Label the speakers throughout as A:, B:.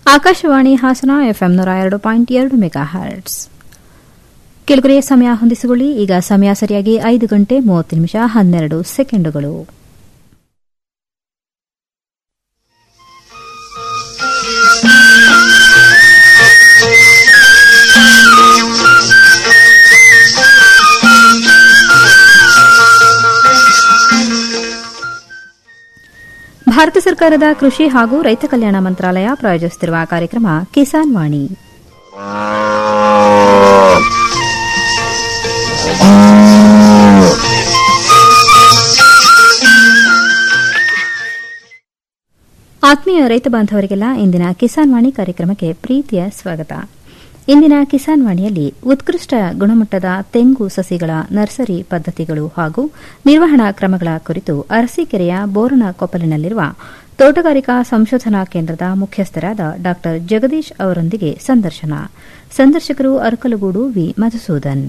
A: Akashvani Hassan FM ನೂರ ಎರಡು point ಎರಡು ಮೆಗಾ ಹರ್ಟ್ಸ್ ಕೆಳಗರೆ ಸಮಯ ಹೊಂದಿಸಿಕೊಳ್ಳಿ ಈಗ ಸಮಯ ಸರಿಯಾಗಿ ಐದು ಗಂಟೆ ಮೂವತ್ತು ನಿಮಿಷ ಹನ್ನೆರಡು ಸೆಕೆಂಡುಗಳು ಭಾರತ ಸರ್ಕಾರದ ಕೃಷಿ ಹಾಗೂ ರೈತ ಕಲ್ಯಾಣ ಮಂತ್ರಾಲಯ ಪ್ರಾಯೋಜಿಸುತ್ತಿರುವ ಕಾರ್ಯಕ್ರಮ ಕಿಸಾನ್ ವಾಣಿ ಆತ್ಮೀಯ ರೈತ ಬಾಂಧವರಿಗೆಲ್ಲ ಇಂದಿನ ಕಿಸಾನ್ ವಾಣಿ ಕಾರ್ಯಕ್ರಮಕ್ಕೆ ಪ್ರೀತಿಯ ಸ್ವಾಗತ ಇಂದಿನ ಕಿಸಾನ್ ವಾಣಿಯಲ್ಲಿ ಉತ್ಕೃಷ್ಟ ಗುಣಮಟ್ಟದ ತೆಂಗು ಸಸಿಗಳ ನರ್ಸರಿ ಪದ್ದತಿಗಳು ಹಾಗೂ ನಿರ್ವಹಣಾ ಕ್ರಮಗಳ ಕುರಿತು ಅರಸೀಕೆರೆಯ ಬೋರನ ಕೊಪ್ಪಲಿನಲ್ಲಿರುವ ತೋಟಗಾರಿಕಾ ಸಂಶೋಧನಾ ಕೇಂದ್ರದ ಮುಖ್ಯಸ್ಥರಾದ ಡಾ ಜಗದೀಶ್ ಅವರೊಂದಿಗೆ ಸಂದರ್ಶನ ಸಂದರ್ಶಕರು ಅರಕಲಗೂಡು ವಿ ಮಧುಸೂದನ್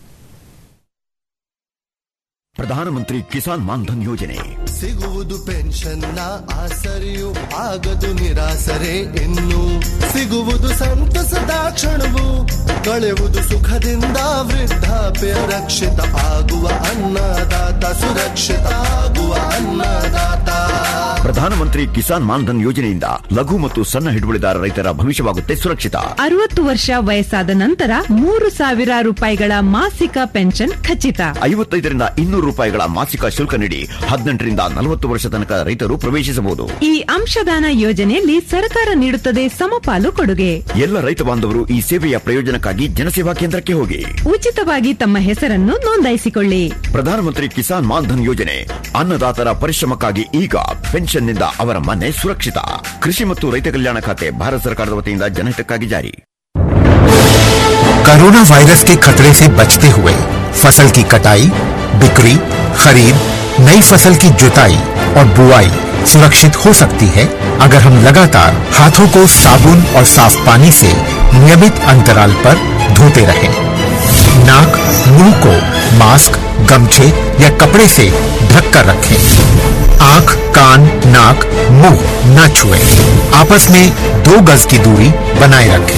B: ಪ್ರಧಾನಮಂತ್ರಿ ಕಿಸಾನ್ ಮಾನ್ಧನ್ ಯೋಜನೆ
C: ಸಿಗುವುದು ಪೆನ್ಷನ್ನ ಆಸರೆಯು ಆಗದು ನಿರಾಸರೆ ಇನ್ನು ಸಿಗುವುದು ಸಂತಸದ ಕ್ಷಣವು ಕಳೆವುದು ಸುಖದಿಂದ ವೃದ್ಧಾಪ್ಯ ರಕ್ಷಿತ ಆಗುವ ಅನ್ನದಾತ ಸುರಕ್ಷಿತ ಆಗುವ ಅನ್ನದಾತ
B: ಪ್ರಧಾನಮಂತ್ರಿ ಕಿಸಾನ್ ಮಾನ್ಧನ್ ಯೋಜನೆಯಿಂದ ಲಘು ಮತ್ತು ಸಣ್ಣ ಹಿಡುವಳಿದಾರ ರೈತರ ಭವಿಷ್ಯವಾಗುತ್ತೆ ಸುರಕ್ಷಿತ
D: ಅರವತ್ತು ವರ್ಷ ವಯಸ್ಸಾದ ನಂತರ ಮೂರು ಸಾವಿರ ರೂಪಾಯಿಗಳ ಮಾಸಿಕ ಪೆನ್ಷನ್ ಖಚಿತ
B: ಐವತ್ತೈದರಿಂದ ಇನ್ನೂರು ರೂಪಾಯಿಗಳ ಮಾಸಿಕ ಶುಲ್ಕ ನೀಡಿ ಹದಿನೆಂಟರಿಂದ ನಲವತ್ತು ವರ್ಷ ತನಕ ರೈತರು ಪ್ರವೇಶಿಸಬಹುದು
D: ಈ ಅಂಶದಾನ ಯೋಜನೆಯಲ್ಲಿ ಸರ್ಕಾರ ನೀಡುತ್ತದೆ ಸಮಪಾಲು ಕೊಡುಗೆ
B: ಎಲ್ಲ ರೈತ ಬಾಂಧವರು ಈ ಸೇವೆಯ ಪ್ರಯೋಜನಕ್ಕಾಗಿ ಜನಸೇವಾ ಕೇಂದ್ರಕ್ಕೆ ಹೋಗಿ
D: ಉಚಿತವಾಗಿ ತಮ್ಮ ಹೆಸರನ್ನು ನೋಂದಾಯಿಸಿಕೊಳ್ಳಿ
B: ಪ್ರಧಾನಮಂತ್ರಿ ಕಿಸಾನ್ ಮಾನ್ಧನ್ ಯೋಜನೆ ಅನ್ನದಾತರ ಪರಿಶ್ರಮಕ್ಕಾಗಿ ಈಗ ಪೆನ್ಷನ್ನಿಂದ ಅವರ ಮನೆ ಸುರಕ್ಷಿತ ಕೃಷಿ ಮತ್ತು ರೈತ ಕಲ್ಯಾಣ ಖಾತೆ ಭಾರತ ಸರ್ಕಾರದ ವತಿಯಿಂದ ಜನಹಿತಕ್ಕಾಗಿ ಜಾರಿ
E: कोरोना वायरस के खतरे से बचते हुए फसल की कटाई बिक्री खरीद नई फसल की जुताई और बुआई सुरक्षित हो सकती है अगर हम लगातार हाथों को साबुन और साफ पानी से नियमित अंतराल पर धोते रहें। नाक मुंह को मास्क गमछे या कपड़े से ढक कर रखें आंख कान नाक मुंह न छुएं। आपस में दो गज की दूरी बनाए रखें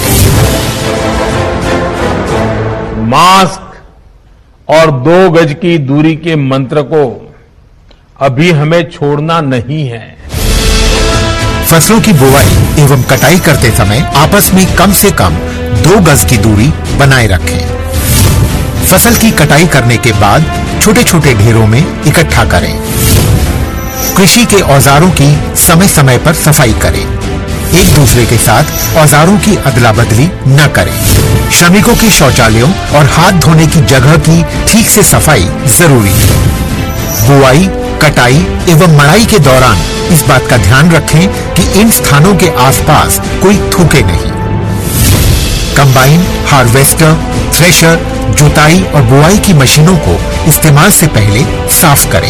F: मास्क और दो गज की दूरी के मंत्र को अभी हमें छोड़ना नहीं है
E: फसलों की बुवाई एवं कटाई करते समय आपस में कम से कम दो गज की दूरी बनाए रखें फसल की कटाई करने के बाद छोटे छोटे ढेरों में इकट्ठा करें कृषि के औजारों की समय समय पर सफाई करें एक दूसरे के साथ औजारों की अदला बदली न करें श्रमिकों के शौचालयों और हाथ धोने की जगह की ठीक से सफाई जरूरी है बुआई कटाई एवं मड़ाई के दौरान इस बात का ध्यान रखें कि इन स्थानों के आसपास कोई थूके नहीं कंबाइन हार्वेस्टर थ्रेशर जुताई और बुआई की मशीनों को इस्तेमाल से पहले साफ करें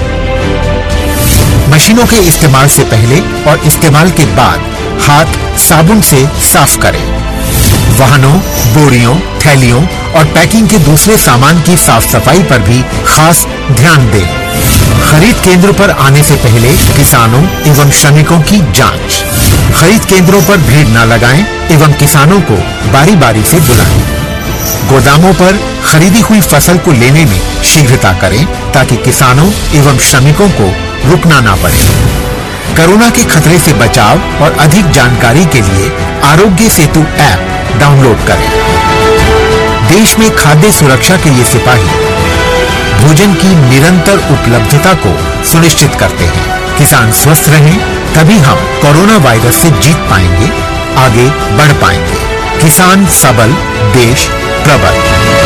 E: मशीनों के इस्तेमाल से पहले और इस्तेमाल के बाद हाथ साबुन से साफ करें वाहनों बोरियों थैलियों और पैकिंग के दूसरे सामान की साफ सफाई पर भी खास ध्यान दें खरीद केंद्र पर आने से पहले किसानों एवं श्रमिकों की जांच खरीद केंद्रों पर भीड़ न लगाएं एवं किसानों को बारी बारी से बुलाएं गोदामों पर खरीदी हुई फसल को लेने में शीघ्रता करें ताकि किसानों एवं श्रमिकों को रुकना ना पड़े कोरोना के खतरे से बचाव और अधिक जानकारी के लिए आरोग्य सेतु ऐप डाउनलोड करें देश में खाद्य सुरक्षा के ये सिपाही भोजन की निरंतर उपलब्धता को सुनिश्चित करते हैं किसान स्वस्थ रहें तभी हम कोरोना वायरस से जीत पाएंगे आगे बढ़ पाएंगे किसान सबल देश प्रबल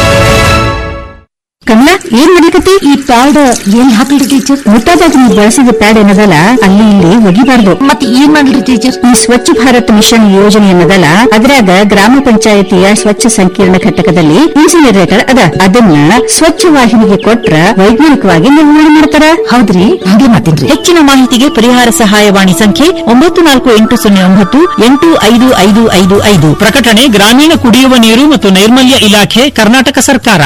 G: ಕಮಲಾ ಏನ್ ಮಾಡಕತ್ತಿ ಈ ಪ್ಯಾಡ್ ಏನ್ ಹಾಕ್ಲಿ ಟೀಚರ್ ಮುಟ್ಟಾದಾಗ ನೀವು ಬಳಸಿದ ಪ್ಯಾಡ್ ಏನದಲ್ಲ ಅಲ್ಲಿ ಇಲ್ಲಿ ಒಗಿಬಾರ್ದು ಮತ್ತೆ ಏನ್ ಮಾಡ್ಲಿ ಟೀಚರ್ ಈ ಸ್ವಚ್ಛ ಭಾರತ್ ಮಿಷನ್ ಯೋಜನೆ ಏನದಲ್ಲ ಅದ್ರಾಗ ಗ್ರಾಮ ಪಂಚಾಯತಿಯ ಸ್ವಚ್ಛ ಸಂಕೀರ್ಣ ಘಟಕದಲ್ಲಿ ಇನ್ಸಿನರೇಟರ್ ಅದ ಅದನ್ನ ಸ್ವಚ್ಛ ವಾಹಿನಿಗೆ ಕೊಟ್ರ ವೈಜ್ಞಾನಿಕವಾಗಿ ನಿರ್ಮಾಣ ಮಾಡ್ತಾರ ಹೌದ್ರಿ ಹಾಗೆ ಮಾತಿನ್ರಿ
H: ಹೆಚ್ಚಿನ ಮಾಹಿತಿಗೆ ಪರಿಹಾರ ಸಹಾಯವಾಣಿ ಸಂಖ್ಯೆ ಒಂಬತ್ತು ನಾಲ್ಕು ಎಂಟು ಸೊನ್ನೆ ಒಂಬತ್ತು ಎಂಟು ಐದು ಐದು ಐದು ಐದು
I: ಪ್ರಕಟಣೆ ಗ್ರಾಮೀಣ ಕುಡಿಯುವ ನೀರು ಮತ್ತು ನೈರ್ಮಲ್ಯ ಇಲಾಖೆ ಕರ್ನಾಟಕ ಸರ್ಕಾರ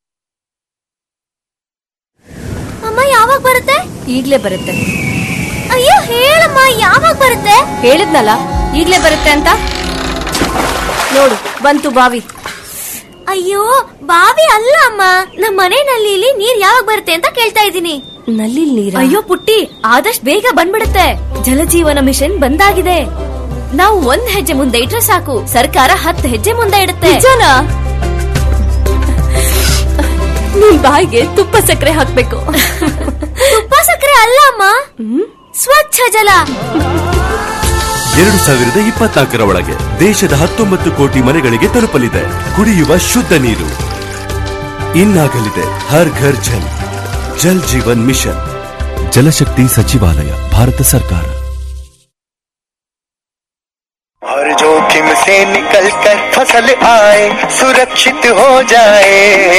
J: ಅಮ್ಮ ಯಾವಾಗ ಬರುತ್ತೆ
K: ಈಗ್ಲೇ ಬರುತ್ತೆ
J: ಅಯ್ಯೋ ಹೇಳಮ್ಮ ಯಾವಾಗ ಬರುತ್ತೆ ಹೇಳಿದ್ನಲ್ಲ ಈಗ್ಲೇ ಬರುತ್ತೆ ಅಂತ ನೋಡು ಬಂತು ಬಾವಿ ಅಯ್ಯೋ ಬಾವಿ ಅಲ್ಲ ಅಮ್ಮ ನಮ್ಮ ಮನೆ ನಲ್ಲಿಲಿ ನೀರ್ ಯಾವಾಗ ಬರುತ್ತೆ ಅಂತ ಕೇಳ್ತಾ ಇದ್ದೀನಿ ನಲ್ಲಿ ನೀರ್ ಅಯ್ಯೋ ಪುಟ್ಟಿ ಆದಷ್ಟು ಬೇಗ ಬಂದ್ಬಿಡುತ್ತೆ ಜಲಜೀವನ ಮಿಷನ್ ಬಂದಾಗಿದೆ ನಾವು ಒಂದ್ ಹೆಜ್ಜೆ ಮುಂದೆ ಇಟ್ರೆ ಸಾಕು ಸರ್ಕಾರ ಹತ್ತು ಹೆಜ್ಜೆ ಮುಂದೆ ಇಡುತ್ತೆ ನಿಜನಾ ನಿನ್ ಬಾಯಿಗೆ ತುಪ್ಪ ಸಕ್ಕರೆ ಹಾಕ್ಬೇಕು ತುಪ್ಪ ಸಕ್ಕರೆ ಅಲ್ಲ ಅಮ್ಮ ಸ್ವಚ್ಛ ಜಲ
K: ಎರಡು ಸಾವಿರದ ಇಪ್ಪತ್ನಾಲ್ಕರ ಒಳಗೆ ದೇಶದ ಹತ್ತೊಂಬತ್ತು ಕೋಟಿ ಮನೆಗಳಿಗೆ ತಲುಪಲಿದೆ ಕುಡಿಯುವ ಶುದ್ಧ ನೀರು ಇನ್ನಾಗಲಿದೆ ಹರ್ ಘರ್ ಜಲ್ ಜಲ್ ಜೀವನ್ ಮಿಷನ್ ಜಲಶಕ್ತಿ ಸಚಿವಾಲಯ ಭಾರತ ಸರ್ಕಾರ
L: हर जोखिम से निकल कर फसल आए सुरक्षित हो जाए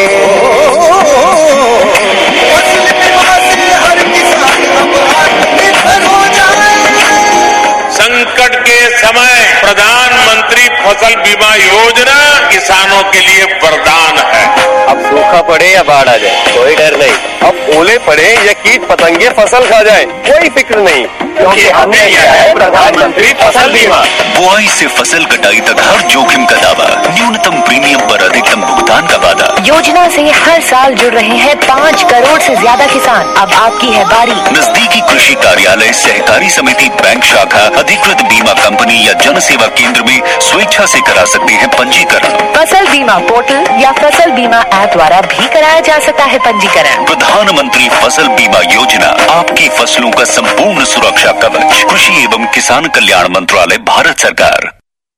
L: फसल बीमा से हर किसान अब आत्मनिर्भर हो जाए
M: संकट के समय प्रधानमंत्री फसल बीमा योजना किसानों के लिए वरदान है
N: अब सूखा पड़े या बाढ़ आ जाए कोई डर नहीं अब ओले पड़े या कीट पतंगे फसल खा जाए कोई फिक्र नहीं क्योंकि हमने लिया है प्रधानमंत्री फसल बीमा
O: बुआई से फसल कटाई तक हर जोखिम का दावा न्यूनतम प्रीमियम पर अधिकतम भुगतान का वादा
P: योजना से हर साल जुड़ रहे हैं पाँच करोड़ से ज्यादा किसान अब आपकी है बारी
O: नजदीकी कृषि कार्यालय सहकारी समिति बैंक शाखा अधिकृत बीमा कंपनी या जन सेवा केंद्र में स्वेच्छा से करा सकते हैं पंजीकरण
P: फसल बीमा पोर्टल या फसल बीमा ऐप द्वारा भी कराया जा सकता है पंजीकरण
O: प्रधानमंत्री फसल बीमा योजना आपकी फसलों का संपूर्ण सुरक्षा कवच कृषि एवं किसान कल्याण मंत्रालय भारत सरकार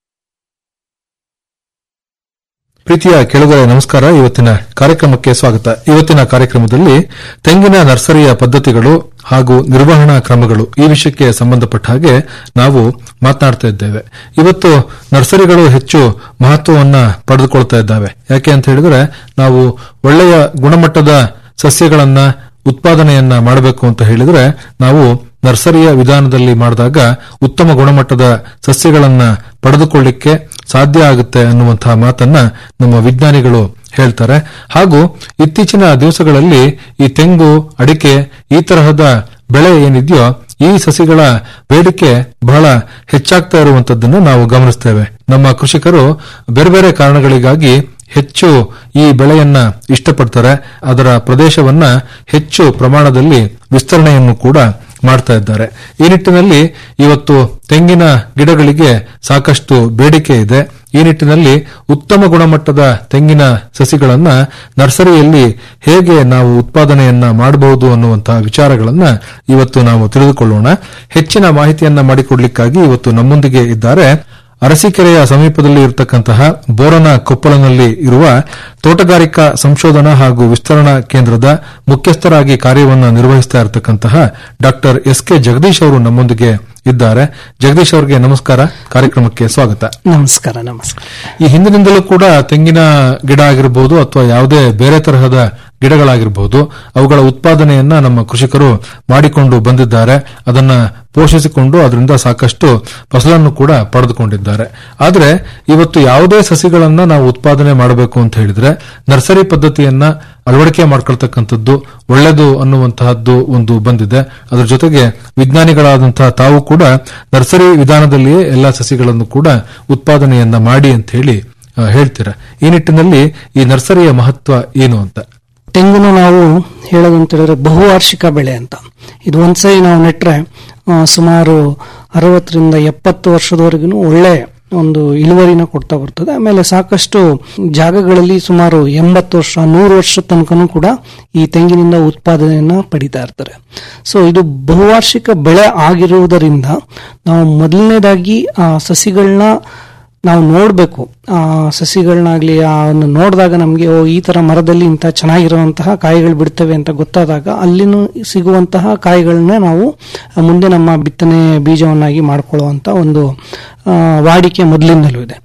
Q: ಪ್ರೀತಿಯ ಕೆಳಗರೆ ನಮಸ್ಕಾರ ಇವತ್ತಿನ ಕಾರ್ಯಕ್ರಮಕ್ಕೆ ಸ್ವಾಗತ ಇವತ್ತಿನ ಕಾರ್ಯಕ್ರಮದಲ್ಲಿ ತೆಂಗಿನ ನರ್ಸರಿಯ ಪದ್ಧತಿಗಳು ಹಾಗೂ ನಿರ್ವಹಣಾ ಕ್ರಮಗಳು ಈ ವಿಷಯಕ್ಕೆ ಸಂಬಂಧಪಟ್ಟ ಹಾಗೆ ನಾವು ಮಾತನಾಡ್ತಾ ಇದ್ದೇವೆ ಇವತ್ತು ನರ್ಸರಿಗಳು ಹೆಚ್ಚು ಮಹತ್ವವನ್ನ ಪಡೆದುಕೊಳ್ತಾ ಇದ್ದಾವೆ ಯಾಕೆ ಅಂತ ಹೇಳಿದ್ರೆ ನಾವು ಒಳ್ಳೆಯ ಗುಣಮಟ್ಟದ ಸಸ್ಯಗಳನ್ನ ಉತ್ಪಾದನೆಯನ್ನ ಮಾಡಬೇಕು ಅಂತ ಹೇಳಿದ್ರೆ ನಾವು ನರ್ಸರಿಯ ವಿಧಾನದಲ್ಲಿ ಮಾಡಿದಾಗ ಉತ್ತಮ ಗುಣಮಟ್ಟದ ಸಸ್ಯಗಳನ್ನ ಪಡೆದುಕೊಳ್ಳಿಕ್ಕೆ ಸಾಧ್ಯ ಆಗುತ್ತೆ ಅನ್ನುವಂತಹ ಮಾತನ್ನ ನಮ್ಮ ವಿಜ್ಞಾನಿಗಳು ಹೇಳ್ತಾರೆ ಹಾಗೂ ಇತ್ತೀಚಿನ ದಿವಸಗಳಲ್ಲಿ ಈ ತೆಂಗು ಅಡಿಕೆ ಈ ತರಹದ ಬೆಳೆ ಏನಿದೆಯೋ ಈ ಸಸಿಗಳ ಬೇಡಿಕೆ ಬಹಳ ಹೆಚ್ಚಾಗ್ತಾ ಇರುವಂತದ್ದನ್ನು ನಾವು ಗಮನಿಸ್ತೇವೆ ನಮ್ಮ ಕೃಷಿಕರು ಬೇರೆ ಬೇರೆ ಕಾರಣಗಳಿಗಾಗಿ ಹೆಚ್ಚು ಈ ಬೆಳೆಯನ್ನ ಇಷ್ಟಪಡ್ತಾರೆ ಅದರ ಪ್ರದೇಶವನ್ನ ಹೆಚ್ಚು ಪ್ರಮಾಣದಲ್ಲಿ ವಿಸ್ತರಣೆಯನ್ನು ಕೂಡ ಮಾಡ್ತಾ ಇದ್ದಾರೆ ಈ ನಿಟ್ಟಿನಲ್ಲಿ ಇವತ್ತು ತೆಂಗಿನ ಗಿಡಗಳಿಗೆ ಸಾಕಷ್ಟು ಬೇಡಿಕೆ ಇದೆ ಈ ನಿಟ್ಟಿನಲ್ಲಿ ಉತ್ತಮ ಗುಣಮಟ್ಟದ ತೆಂಗಿನ ಸಸಿಗಳನ್ನ ನರ್ಸರಿಯಲ್ಲಿ ಹೇಗೆ ನಾವು ಉತ್ಪಾದನೆಯನ್ನ ಮಾಡಬಹುದು ಅನ್ನುವಂತಹ ವಿಚಾರಗಳನ್ನ ಇವತ್ತು ನಾವು ತಿಳಿದುಕೊಳ್ಳೋಣ ಹೆಚ್ಚಿನ ಮಾಹಿತಿಯನ್ನ ಮಾಡಿಕೊಡ್ಲಿಕ್ಕಾಗಿ ಇವತ್ತು ನಮ್ಮೊಂದಿಗೆ ಇದ್ದಾರೆ ಅರಸೀಕೆರೆಯ ಸಮೀಪದಲ್ಲಿ ಇರತಕ್ಕಂತಹ ಬೋರನ ಕೊಪ್ಪಳನಲ್ಲಿ ಇರುವ ತೋಟಗಾರಿಕಾ ಸಂಶೋಧನಾ ಹಾಗೂ ವಿಸ್ತರಣಾ ಕೇಂದ್ರದ ಮುಖ್ಯಸ್ಥರಾಗಿ ಕಾರ್ಯವನ್ನು ನಿರ್ವಹಿಸ್ತಾ ಇರತಕ್ಕಂತಹ ಡಾಕ್ಟರ್ ಎಸ್ ಕೆ ಜಗದೀಶ್ ಅವರು ನಮ್ಮೊಂದಿಗೆ ಇದ್ದಾರೆ ಜಗದೀಶ್ ಅವರಿಗೆ ನಮಸ್ಕಾರ ಕಾರ್ಯಕ್ರಮಕ್ಕೆ ಸ್ವಾಗತ
R: ನಮಸ್ಕಾರ ನಮಸ್ಕಾರ
Q: ಈ ಹಿಂದಿನಿಂದಲೂ ಕೂಡ ತೆಂಗಿನ ಗಿಡ ಆಗಿರಬಹುದು ಅಥವಾ ಯಾವುದೇ ಬೇರೆ ತರಹದ ಗಿಡಗಳಾಗಿರಬಹುದು ಅವುಗಳ ಉತ್ಪಾದನೆಯನ್ನ ನಮ್ಮ ಕೃಷಿಕರು ಮಾಡಿಕೊಂಡು ಬಂದಿದ್ದಾರೆ ಅದನ್ನ ಪೋಷಿಸಿಕೊಂಡು ಅದರಿಂದ ಸಾಕಷ್ಟು ಫಸಲನ್ನು ಕೂಡ ಪಡೆದುಕೊಂಡಿದ್ದಾರೆ ಆದರೆ ಇವತ್ತು ಯಾವುದೇ ಸಸಿಗಳನ್ನ ನಾವು ಉತ್ಪಾದನೆ ಮಾಡಬೇಕು ಅಂತ ಹೇಳಿದ್ರೆ ನರ್ಸರಿ ಪದ್ಧತಿಯನ್ನ ಅಳವಡಿಕೆ ಮಾಡ್ಕೊಳ್ತಕ್ಕಂಥದ್ದು ಒಳ್ಳೆಯದು ಅನ್ನುವಂತಹದ್ದು ಒಂದು ಬಂದಿದೆ ಅದರ ಜೊತೆಗೆ ವಿಜ್ಞಾನಿಗಳಾದಂತಹ ತಾವು ಕೂಡ ನರ್ಸರಿ ವಿಧಾನದಲ್ಲಿಯೇ ಎಲ್ಲಾ ಸಸಿಗಳನ್ನು ಕೂಡ ಉತ್ಪಾದನೆಯನ್ನ ಮಾಡಿ ಅಂತ ಹೇಳಿ ಆ, ಹೇಳ್ತೀರಾ ಈ ನಿಟ್ಟಿನಲ್ಲಿ ಈ ನರ್ಸರಿಯ ಮಹತ್ವ ಏನು ಅಂತ
R: ತೆಂಗುನು ನಾವು ಹೇಳೋದಂತ ಹೇಳಿದ್ರೆ ಬಹುವಾರ್ಷಿಕ ಬೆಳೆ ಅಂತ ಇದು ಒಂದ್ಸರಿ ನಾವು ನೆಟ್ರೆ ಆ, ಸುಮಾರು ಅರವತ್ತರಿಂದ ಎಪ್ಪತ್ತು ವರ್ಷದವರೆಗೂ ಒಳ್ಳೆ ಒಂದು ಇಳುವರಿನ ಕೊಡ್ತಾ ಬರ್ತದೆ ಆಮೇಲೆ ಸಾಕಷ್ಟು ಜಾಗಗಳಲ್ಲಿ ಸುಮಾರು ಎಂಬತ್ತು ವರ್ಷ ನೂರು ವರ್ಷ ತನಕನೂ ಕೂಡ ಈ ತೆಂಗಿನಿಂದ ಉತ್ಪಾದನೆಯನ್ನ ಪಡಿತಾ ಇರ್ತಾರೆ ಸೊ ಇದು ಬಹುವಾರ್ಷಿಕ ಬೆಳೆ ಆಗಿರುವುದರಿಂದ ನಾವು ಮೊದಲನೇದಾಗಿ ಆ ಸಸಿಗಳನ್ನ ನಾವು ನೋಡಬೇಕು ಆ ಸಸಿಗಳನ್ನಾಗ್ಲಿ ಅವನ್ನ ನೋಡಿದಾಗ ನಮಗೆ ಓ ಈ ತರ ಮರದಲ್ಲಿ ಇಂಥ ಚೆನ್ನಾಗಿರುವಂತಹ ಕಾಯಿಗಳು ಬಿಡ್ತವೆ ಅಂತ ಗೊತ್ತಾದಾಗ ಅಲ್ಲಿನೂ ಸಿಗುವಂತಹ ಕಾಯಿಗಳನ್ನ ನಾವು ಮುಂದೆ ನಮ್ಮ ಬಿತ್ತನೆ ಬೀಜವನ್ನಾಗಿ ಮಾಡ್ಕೊಳ್ಳುವಂತ ಒಂದು ಆ, ವಾಡಿಕೆ ಮೊದಲಿಂದಲೂ ಇದೆ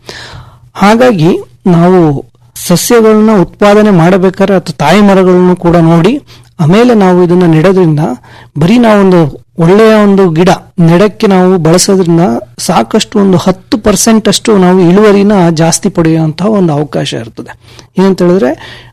R: ಹಾಗಾಗಿ ನಾವು ಸಸ್ಯಗಳನ್ನ ಉತ್ಪಾದನೆ ಮಾಡಬೇಕಾದ್ರೆ ಅಥವಾ ತಾಯಿ ಮರಗಳನ್ನು ಕೂಡ ನೋಡಿ ಆಮೇಲೆ ನಾವು ಇದನ್ನ ನೆಡೋದ್ರಿಂದ ಬರೀ ನಾವೊಂದು ಒಳ್ಳೆಯ ಒಂದು ಗಿಡ ನೆಡಕ್ಕೆ ನಾವು ಬಳಸೋದ್ರಿಂದ ಸಾಕಷ್ಟು ಒಂದು ಹತ್ತು ಪರ್ಸೆಂಟ್ ಅಷ್ಟು ನಾವು ಇಳುವರಿನ ಜಾಸ್ತಿ ಪಡೆಯುವಂತಹ ಒಂದು ಅವಕಾಶ ಇರ್ತದೆ ಏನಂತ ಹೇಳಿದ್ರೆ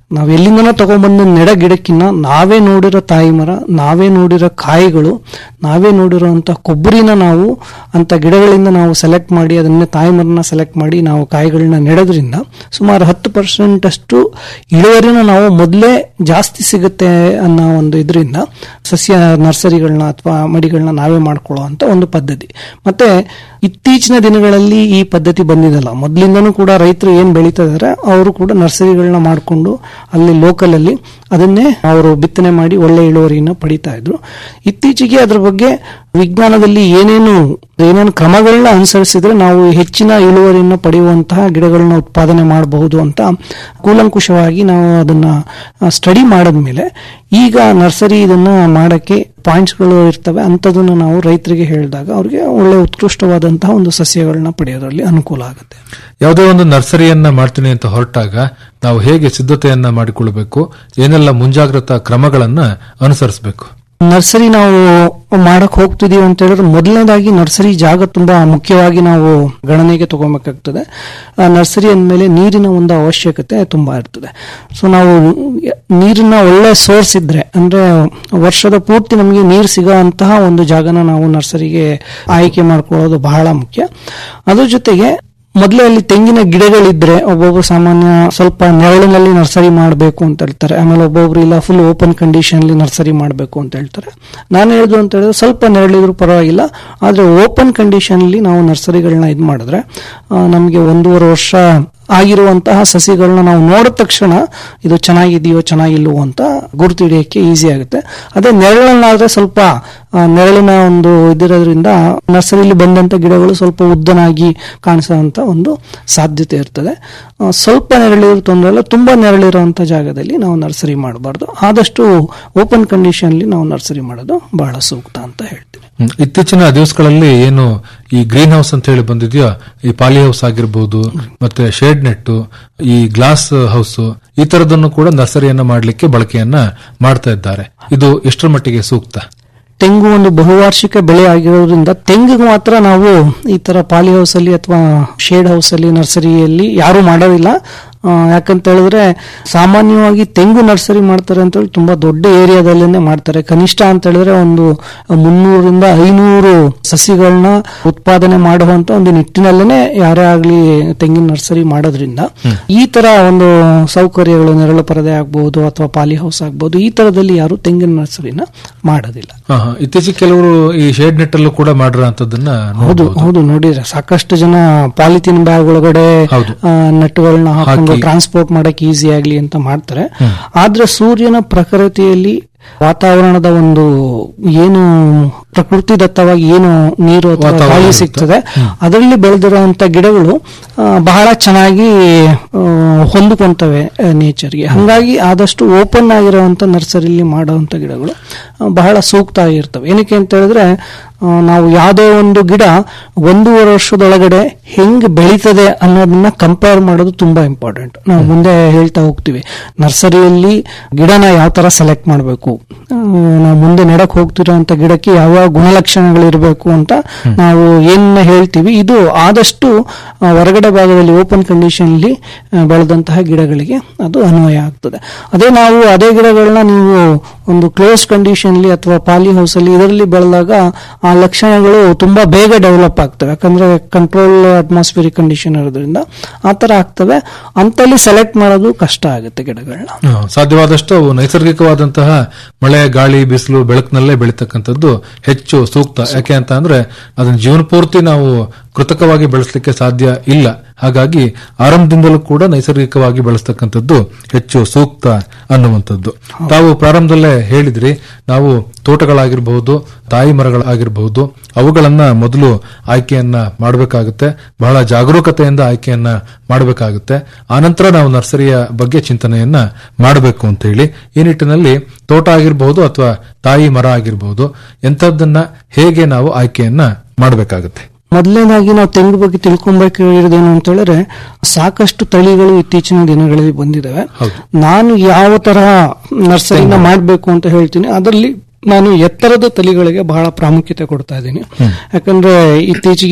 R: ನಾವು ಎಲ್ಲಿಂದನೋ ತಗೊಂಡ್ಬಂದು ನೆಡ ಗಿಡಕ್ಕಿನ್ನ ನಾವೇ ನೋಡಿರೋ ತಾಯಿ ಮರ ನಾವೇ ನೋಡಿರೋ ಕಾಯಿಗಳು ನಾವೇ ನೋಡಿರೋ ಅಂತ ಕೊಬ್ಬರಿನ ನಾವು ಅಂತ ಗಿಡಗಳಿಂದ ನಾವು ಸೆಲೆಕ್ಟ್ ಮಾಡಿ ಅದನ್ನೇ ತಾಯಿ ಮರನ ಸೆಲೆಕ್ಟ್ ಮಾಡಿ ನಾವು ಕಾಯಿಗಳನ್ನ ನೆಡೋದ್ರಿಂದ ಸುಮಾರು ಹತ್ತು ಪರ್ಸೆಂಟ್ ಅಷ್ಟು ಇಳುವರಿನ ನಾವು ಮೊದಲೇ ಜಾಸ್ತಿ ಸಿಗುತ್ತೆ ಅನ್ನೋ ಒಂದು ಇದರಿಂದ ಸಸ್ಯ ನರ್ಸರಿಗಳನ್ನ ಅಥವಾ ಮಡಿಗಳನ್ನ ನಾವೇ ಮಾಡ್ಕೊಳ್ಳೋ ಅಂತ ಒಂದು ಪದ್ಧತಿ ಮತ್ತೆ ಇತ್ತೀಚಿನ ದಿನಗಳಲ್ಲಿ ಈ ಪದ್ಧತಿ ಬಂದಿದಲ್ಲ ಮೊದಲಿಂದನೂ ಕೂಡ ರೈತರು ಏನ್ ಬೆಳೀತಾ ಇದಾರೆ ಅವರು ಕೂಡ ನರ್ಸರಿಗಳನ್ನ ಮಾಡಿಕೊಂಡು ಅಲ್ಲಿ ಲೋಕಲ್ ಅಲ್ಲಿ ಅದನ್ನೇ ಅವರು ಬಿತ್ತನೆ ಮಾಡಿ ಒಳ್ಳೆ ಇಳುವರಿಯನ್ನು ಪಡಿತಾ ಇದ್ರು ಇತ್ತೀಚೆಗೆ ಅದ್ರ ಬಗ್ಗೆ ವಿಜ್ಞಾನದಲ್ಲಿ ಏನೇನು ಏನೇನು ಕ್ರಮಗಳನ್ನ ಅನುಸರಿಸಿದ್ರೆ ನಾವು ಹೆಚ್ಚಿನ ಇಳುವರಿಯನ್ನು ಪಡೆಯುವಂತಹ ಗಿಡಗಳನ್ನ ಉತ್ಪಾದನೆ ಮಾಡಬಹುದು ಅಂತ ಕೂಲಂಕುಷವಾಗಿ ನಾವು ಅದನ್ನ ಸ್ಟಡಿ ಮಾಡಿದ್ಮೇಲೆ ಈಗ ನರ್ಸರಿ ಇದನ್ನ ಮಾಡಕ್ಕೆ ಪಾಯಿಂಟ್ಸ್ಗಳು ಇರ್ತವೆ ಅಂಥದನ್ನ ನಾವು ರೈತರಿಗೆ ಹೇಳಿದಾಗ ಅವ್ರಿಗೆ ಒಳ್ಳೆ ಉತ್ಕೃಷ್ಟವಾದಂತಹ ಒಂದು ಸಸ್ಯಗಳನ್ನ ಪಡೆಯೋದ್ರಲ್ಲಿ ಅನುಕೂಲ ಆಗುತ್ತೆ
Q: ಯಾವುದೇ ಒಂದು ನರ್ಸರಿಯನ್ನ ಮಾಡ್ತೀನಿ ಅಂತ ಹೊರಟಾಗ ನಾವು ಹೇಗೆ ಸಿದ್ಧತೆಯನ್ನ ಮಾಡಿಕೊಳ್ಳಬೇಕು ಏನೆಲ್ಲ ಮುಂಜಾಗ್ರತಾ ಕ್ರಮಗಳನ್ನ ಅನುಸರಿಸಬೇಕು
R: ನರ್ಸರಿ ನಾವು ಮಾಡಕ್ ಹೋಗ್ತಿದೀವಿ ಅಂತ ಹೇಳಿದ್ರೆ ಮೊದಲನೇದಾಗಿ ನರ್ಸರಿ ಜಾಗ ತುಂಬಾ ಮುಖ್ಯವಾಗಿ ನಾವು ಗಣನೆಗೆ ತಗೋಬೇಕಾಗ್ತದೆ ಆ ನರ್ಸರಿ ಅಂದಮೇಲೆ ನೀರಿನ ಒಂದು ಅವಶ್ಯಕತೆ ತುಂಬಾ ಇರ್ತದೆ ಸೊ ನಾವು ನೀರಿನ ಒಳ್ಳೆ ಸೋರ್ಸ್ ಇದ್ರೆ ಅಂದ್ರೆ ವರ್ಷದ ಪೂರ್ತಿ ನಮಗೆ ನೀರು ಸಿಗೋ ಅಂತಹ ಒಂದು ಜಾಗನ ನಾವು ನರ್ಸರಿಗೆ ಆಯ್ಕೆ ಮಾಡ್ಕೊಳ್ಳೋದು ಬಹಳ ಮುಖ್ಯ ಅದ್ರ ಜೊತೆಗೆ ಮೊದಲೇ ಅಲ್ಲಿ ತೆಂಗಿನ ಗಿಡಗಳಿದ್ರೆ ಒಬ್ಬೊಬ್ರು ಸಾಮಾನ್ಯ ಸ್ವಲ್ಪ ನೆರಳಿನಲ್ಲಿ ನರ್ಸರಿ ಮಾಡಬೇಕು ಅಂತ ಹೇಳ್ತಾರೆ ಆಮೇಲೆ ಒಬ್ಬೊಬ್ರು ಇಲ್ಲ ಫುಲ್ ಓಪನ್ ಕಂಡೀಷನ್ ಅಲ್ಲಿ ನರ್ಸರಿ ಮಾಡಬೇಕು ಅಂತ ಹೇಳ್ತಾರೆ ನಾನು ಹೇಳಿದ್ರು ಅಂತ ಹೇಳಿದ್ರೆ ಸ್ವಲ್ಪ ನೆರಳಿದ್ರು ಪರವಾಗಿಲ್ಲ ಆದ್ರೆ ಓಪನ್ ಕಂಡೀಷನ್ ಅಲ್ಲಿ ನಾವು ನರ್ಸರಿಗಳನ್ನ ಇದು ಮಾಡಿದ್ರೆ ನಮಗೆ ಒಂದೂವರೆ ವರ್ಷ ಆಗಿರುವಂತಹ ಸಸಿಗಳನ್ನ ನಾವು ನೋಡಿದ ತಕ್ಷಣ ಇದು ಚೆನ್ನಾಗಿದೆಯೋ ಚೆನ್ನಾಗಿಲ್ವೋ ಅಂತ ಗುರುತು ಹಿಡಿಯಕ್ಕೆ ಈಸಿ ಆಗುತ್ತೆ ಅದೇ ನೆರಳನ್ನಾದ್ರೆ ಸ್ವಲ್ಪ ಆ, ನೆರಳಿನ ಒಂದು ಇದಿರೋದ್ರಿಂದ ನರ್ಸರಿಲಿ ಬಂದಂತ ಗಿಡಗಳು ಸ್ವಲ್ಪ ಉದ್ದನಾಗಿ ಕಾಣಿಸುವಂತ ಒಂದು ಸಾಧ್ಯತೆ ಇರ್ತದೆ ಆ, ಸ್ವಲ್ಪ ನೆರಳಿರೋ ತೊಂದರೆ ಇಲ್ಲ ತುಂಬಾ ನೆರಳಿರುವಂತ ಜಾಗದಲ್ಲಿ ನಾವು ನರ್ಸರಿ ಮಾಡಬಾರ್ದು ಆದಷ್ಟು ಓಪನ್ ಕಂಡೀಷನ್ ಅಲ್ಲಿ ನಾವು ನರ್ಸರಿ ಮಾಡೋದು ಬಹಳ ಸೂಕ್ತ ಅಂತ ಹೇಳ್ತೀನಿ
Q: ಹ್ಮ್. ಇತ್ತೀಚಿನ ದಿವಸಗಳಲ್ಲಿ ಏನು ಈ ಗ್ರೀನ್ ಹೌಸ್ ಅಂತ ಹೇಳಿ ಬಂದಿದೆಯೋ ಈ ಪಾಲಿ ಹೌಸ್ ಆಗಿರ್ಬೋದು ಮತ್ತೆ ಶೇಡ್ ನೆಟ್ ಈ ಗ್ಲಾಸ್ ಹೌಸ್ ಈ ತರದನ್ನು ಕೂಡ ನರ್ಸರಿಯನ್ನ ಮಾಡಲಿಕ್ಕೆ ಬಳಕೆಯನ್ನ ಮಾಡ್ತಾ ಇದ್ದಾರೆ ಇದು ಎಷ್ಟರ ಮಟ್ಟಿಗೆ ಸೂಕ್ತ
R: ತೆಂಗು ಒಂದು ಬಹುವಾರ್ಷಿಕ ಬೆಳೆ ಆಗಿರೋದ್ರಿಂದ ತೆಂಗಿಗೆ ಮಾತ್ರ ನಾವು ಈ ತರ ಪಾಲಿ ಹೌಸ್ ಅಲ್ಲಿ ಅಥವಾ ಶೇಡ್ ಹೌಸ್ ಅಲ್ಲಿ ನರ್ಸರಿಯಲ್ಲಿ ಯಾರು ಮಾಡೋದಿಲ್ಲ ಆ, ಯಾಕಂತ ಹೇಳಿದ್ರೆ ಸಾಮಾನ್ಯವಾಗಿ ತೆಂಗು ನರ್ಸರಿ ಮಾಡ್ತಾರೆ ಅಂತ ಹೇಳಿ ತುಂಬಾ ದೊಡ್ಡ ಏರಿಯಾದಲ್ಲೇನೆ ಮಾಡ್ತಾರೆ ಕನಿಷ್ಠ ಅಂತ ಹೇಳಿದ್ರೆ ಒಂದು ಮುನ್ನೂರಿಂದ ಐನೂರು ಸಸಿಗಳನ್ನ ಉತ್ಪಾದನೆ ಮಾಡುವಂತ ಒಂದು ನಿಟ್ಟಿನಲ್ಲೇನೆ ಯಾರೇ ಆಗ್ಲಿ ತೆಂಗಿನ ನರ್ಸರಿ ಮಾಡೋದ್ರಿಂದ ಈ ತರ ಒಂದು ಸೌಕರ್ಯಗಳು ನೆರಳು ಪರದೆ ಆಗ್ಬಹುದು ಅಥವಾ ಪಾಲಿ ಹೌಸ್ ಆಗ್ಬಹುದು ಈ ತರದಲ್ಲಿ ಯಾರು ತೆಂಗಿನ ನರ್ಸರಿನ ಮಾಡೋದಿಲ್ಲ
Q: ಆಹಾ. ಇತ್ತೀಚೆಗೆ ಕೆಲವರು ಈ ಶೇಡ್ ನೆಟ್ ಅಲ್ಲೂ ಕೂಡ ಮಾಡಿರೋ ಅಂತದನ್ನ
R: ಹೌದು ಹೌದು ನೋಡಿದ್ರೆ ಸಾಕಷ್ಟು ಜನ ಪಾಲಿಥಿನ್ ಬ್ಯಾಗ್ ಒಳಗಡೆ ಆ, ನಟ್ಟುಗಳನ್ನ ಹಾಕೊಂಡು
Q: ಹಾಕಿ.
R: ಟ್ರಾನ್ಸ್ಪೋರ್ಟ್ ಮಾಡಕ್ ಈಸಿ ಆಗ್ಲಿ ಅಂತ ಮಾಡ್ತಾರೆ ಆದ್ರೆ ಸೂರ್ಯನ ಪ್ರಕೃತಿಯಲ್ಲಿ ವಾತಾವರಣದ ಒಂದು ಏನು ಪ್ರಕೃತಿ ದತ್ತವಾಗಿ ಏನು ನೀರು ಅಥವಾ
Q: ವಾತಾವರಣ
R: ಗಾಳಿ
Q: ಇರುತ್ತೆ.
R: ಸಿಗ್ತದೆ ಅದರಲ್ಲಿ ಬೆಳೆದಿರುವಂತ ಗಿಡಗಳು ಆ, ಬಹಳ ಚೆನ್ನಾಗಿ ಆ, ಹೊಂದಿಕೊಂತವೆ ನೇಚರ್ಗೆ ಹಾಗಾಗಿ ಆದಷ್ಟು ಓಪನ್ ಆಗಿರುವಂತ ನರ್ಸರಿಲಿ ಮಾಡುವಂತ ಗಿಡಗಳು ಆ, ಬಹಳ ಸೂಕ್ತ ಆಗಿರ್ತವೆ ಏನಕ್ಕೆ ಅಂತ ಹೇಳಿದ್ರೆ ಆ, ನಾವು ಯಾವುದೇ ಒಂದು ಗಿಡ ಒಂದೂವರೆ ವರ್ಷದೊಳಗಡೆ ಹೆಂಗ್ ಬೆಳೀತದೆ ಅನ್ನೋದನ್ನ ಕಂಪೇರ್ ಮಾಡೋದು ತುಂಬಾ ಇಂಪಾರ್ಟೆಂಟ್ ನಾವು ಮುಂದೆ ಹೇಳ್ತಾ ಹೋಗ್ತೀವಿ ನರ್ಸರಿಯಲ್ಲಿ ಗಿಡನ ಯಾವ ತರ ಸೆಲೆಕ್ಟ್ ಮಾಡಬೇಕು ನಾವು ಮುಂದೆ ನೆಡಕ್ ಹೋಗ್ತಿರೋಂತ ಗಿಡಕ್ಕೆ ಯಾವ ಗುಣಲಕ್ಷಣಗಳು ಇರಬೇಕು ಅಂತ ನಾವು ಏನ್ ಹೇಳ್ತೀವಿ ಇದು ಆದಷ್ಟು ಆ, ಹೊರಗಡೆ ಭಾಗದಲ್ಲಿ ಓಪನ್ ಕಂಡೀಷನ್ ಅಲ್ಲಿ ಆ, ಬೆಳೆದಂತಹ ಗಿಡಗಳಿಗೆ ಅದು ಅನ್ವಯ ಆಗ್ತದೆ ಅದೇ ನಾವು ಅದೇ ಗಿಡಗಳನ್ನ ನೀವು ಒಂದು ಕ್ಲೋಸ್ ಕಂಡೀಷನ್ ಅಲ್ಲಿ ಅಥವಾ ಪಾಲಿ ಹೌಸ್ ಅಲ್ಲಿ ಇದರಲ್ಲಿ ಬೆಳೆದಾಗ ಆ ಲಕ್ಷಣಗಳು ತುಂಬಾ ಬೇಗ ಡೆವಲಪ್ ಆಗ್ತವೆ ಯಾಕಂದ್ರೆ ಕಂಟ್ರೋಲ್ ಅಟ್ಮಾಸ್ಫಿಯರಿಕ್ ಕಂಡೀಷನ್ ಇರೋದ್ರಿಂದ ಆ ತರ ಆಗ್ತವೆ ಅಂತಲ್ಲಿ ಸೆಲೆಕ್ಟ್ ಮಾಡೋದು ಕಷ್ಟ ಆಗುತ್ತೆ ಗಿಡಗಳನ್ನ
Q: ಹಾ, ಸಾಧ್ಯವಾದಷ್ಟು ಅವು ನೈಸರ್ಗಿಕವಾದಂತಹ ಮಳೆ ಗಾಳಿ ಬಿಸಿಲು ಬೆಳಕಿನಲ್ಲೇ ಬೆಳೀತಕ್ಕಂಥದ್ದು ಹೆಚ್ಚು ಸೂಕ್ತ ಯಾಕೆ ಅಂತ ಅಂದ್ರೆ ಅದನ್ನ ಜೀವನ ಪೂರ್ತಿ ನಾವು ಕೃತಕವಾಗಿ ಬೆಳೆಸಲಿಕ್ಕೆ ಸಾಧ್ಯ ಇಲ್ಲ ಹಾಗಾಗಿ ಆರಂಭದಿಂದಲೂ ಕೂಡ ನೈಸರ್ಗಿಕವಾಗಿ ಬೆಳೆಸ್ತಕ್ಕಂಥದ್ದು ಹೆಚ್ಚು ಸೂಕ್ತ ಅನ್ನುವಂಥದ್ದು ತಾವು ಪ್ರಾರಂಭದಲ್ಲೇ ಹೇಳಿದ್ರಿ ನಾವು ತೋಟಗಳಾಗಿರಬಹುದು ತಾಯಿ ಮರಗಳಾಗಿರಬಹುದು ಅವುಗಳನ್ನ ಮೊದಲು ಆಯ್ಕೆಯನ್ನ ಮಾಡಬೇಕಾಗುತ್ತೆ ಬಹಳ ಜಾಗರೂಕತೆಯಿಂದ ಆಯ್ಕೆಯನ್ನ ಮಾಡಬೇಕಾಗುತ್ತೆ ಆನಂತರ ನಾವು ನರ್ಸರಿಯ ಬಗ್ಗೆ ಚಿಂತನೆಯನ್ನ ಮಾಡಬೇಕು ಅಂತ ಹೇಳಿ ಈ ನಿಟ್ಟಿನಲ್ಲಿ ತೋಟ ಆಗಿರಬಹುದು ಅಥವಾ ತಾಯಿ ಮರ ಆಗಿರಬಹುದು ಎಂಥದ್ದನ್ನ ಹೇಗೆ ನಾವು ಆಯ್ಕೆಯನ್ನ ಮಾಡಬೇಕಾಗುತ್ತೆ
R: ಮೊದಲನೇದಾಗಿ ನಾವು ತೆಂಗು ಬಗ್ಗೆ ತಿಳ್ಕೊಬೇಕಾಗಿರೋದೇನು ಅಂತ ಹೇಳಿದ್ರೆ ಸಾಕಷ್ಟು ತಳಿಗಳು ಇತ್ತೀಚಿನ ದಿನಗಳಲ್ಲಿ ಬಂದಿದ್ದಾವೆ ನಾನು ಯಾವ ತರಹ ನರ್ಸರಿನ ಮಾಡಬೇಕು ಅಂತ ಹೇಳ್ತೀನಿ ಅದರಲ್ಲಿ ನಾನು ಎತ್ತರದ ತಳಿಗಳಿಗೆ ಬಹಳ ಪ್ರಾಮುಖ್ಯತೆ ಕೊಡ್ತಾ ಇದ್ದೀನಿ ಯಾಕಂದ್ರೆ ಇತ್ತೀಚೆಗೆ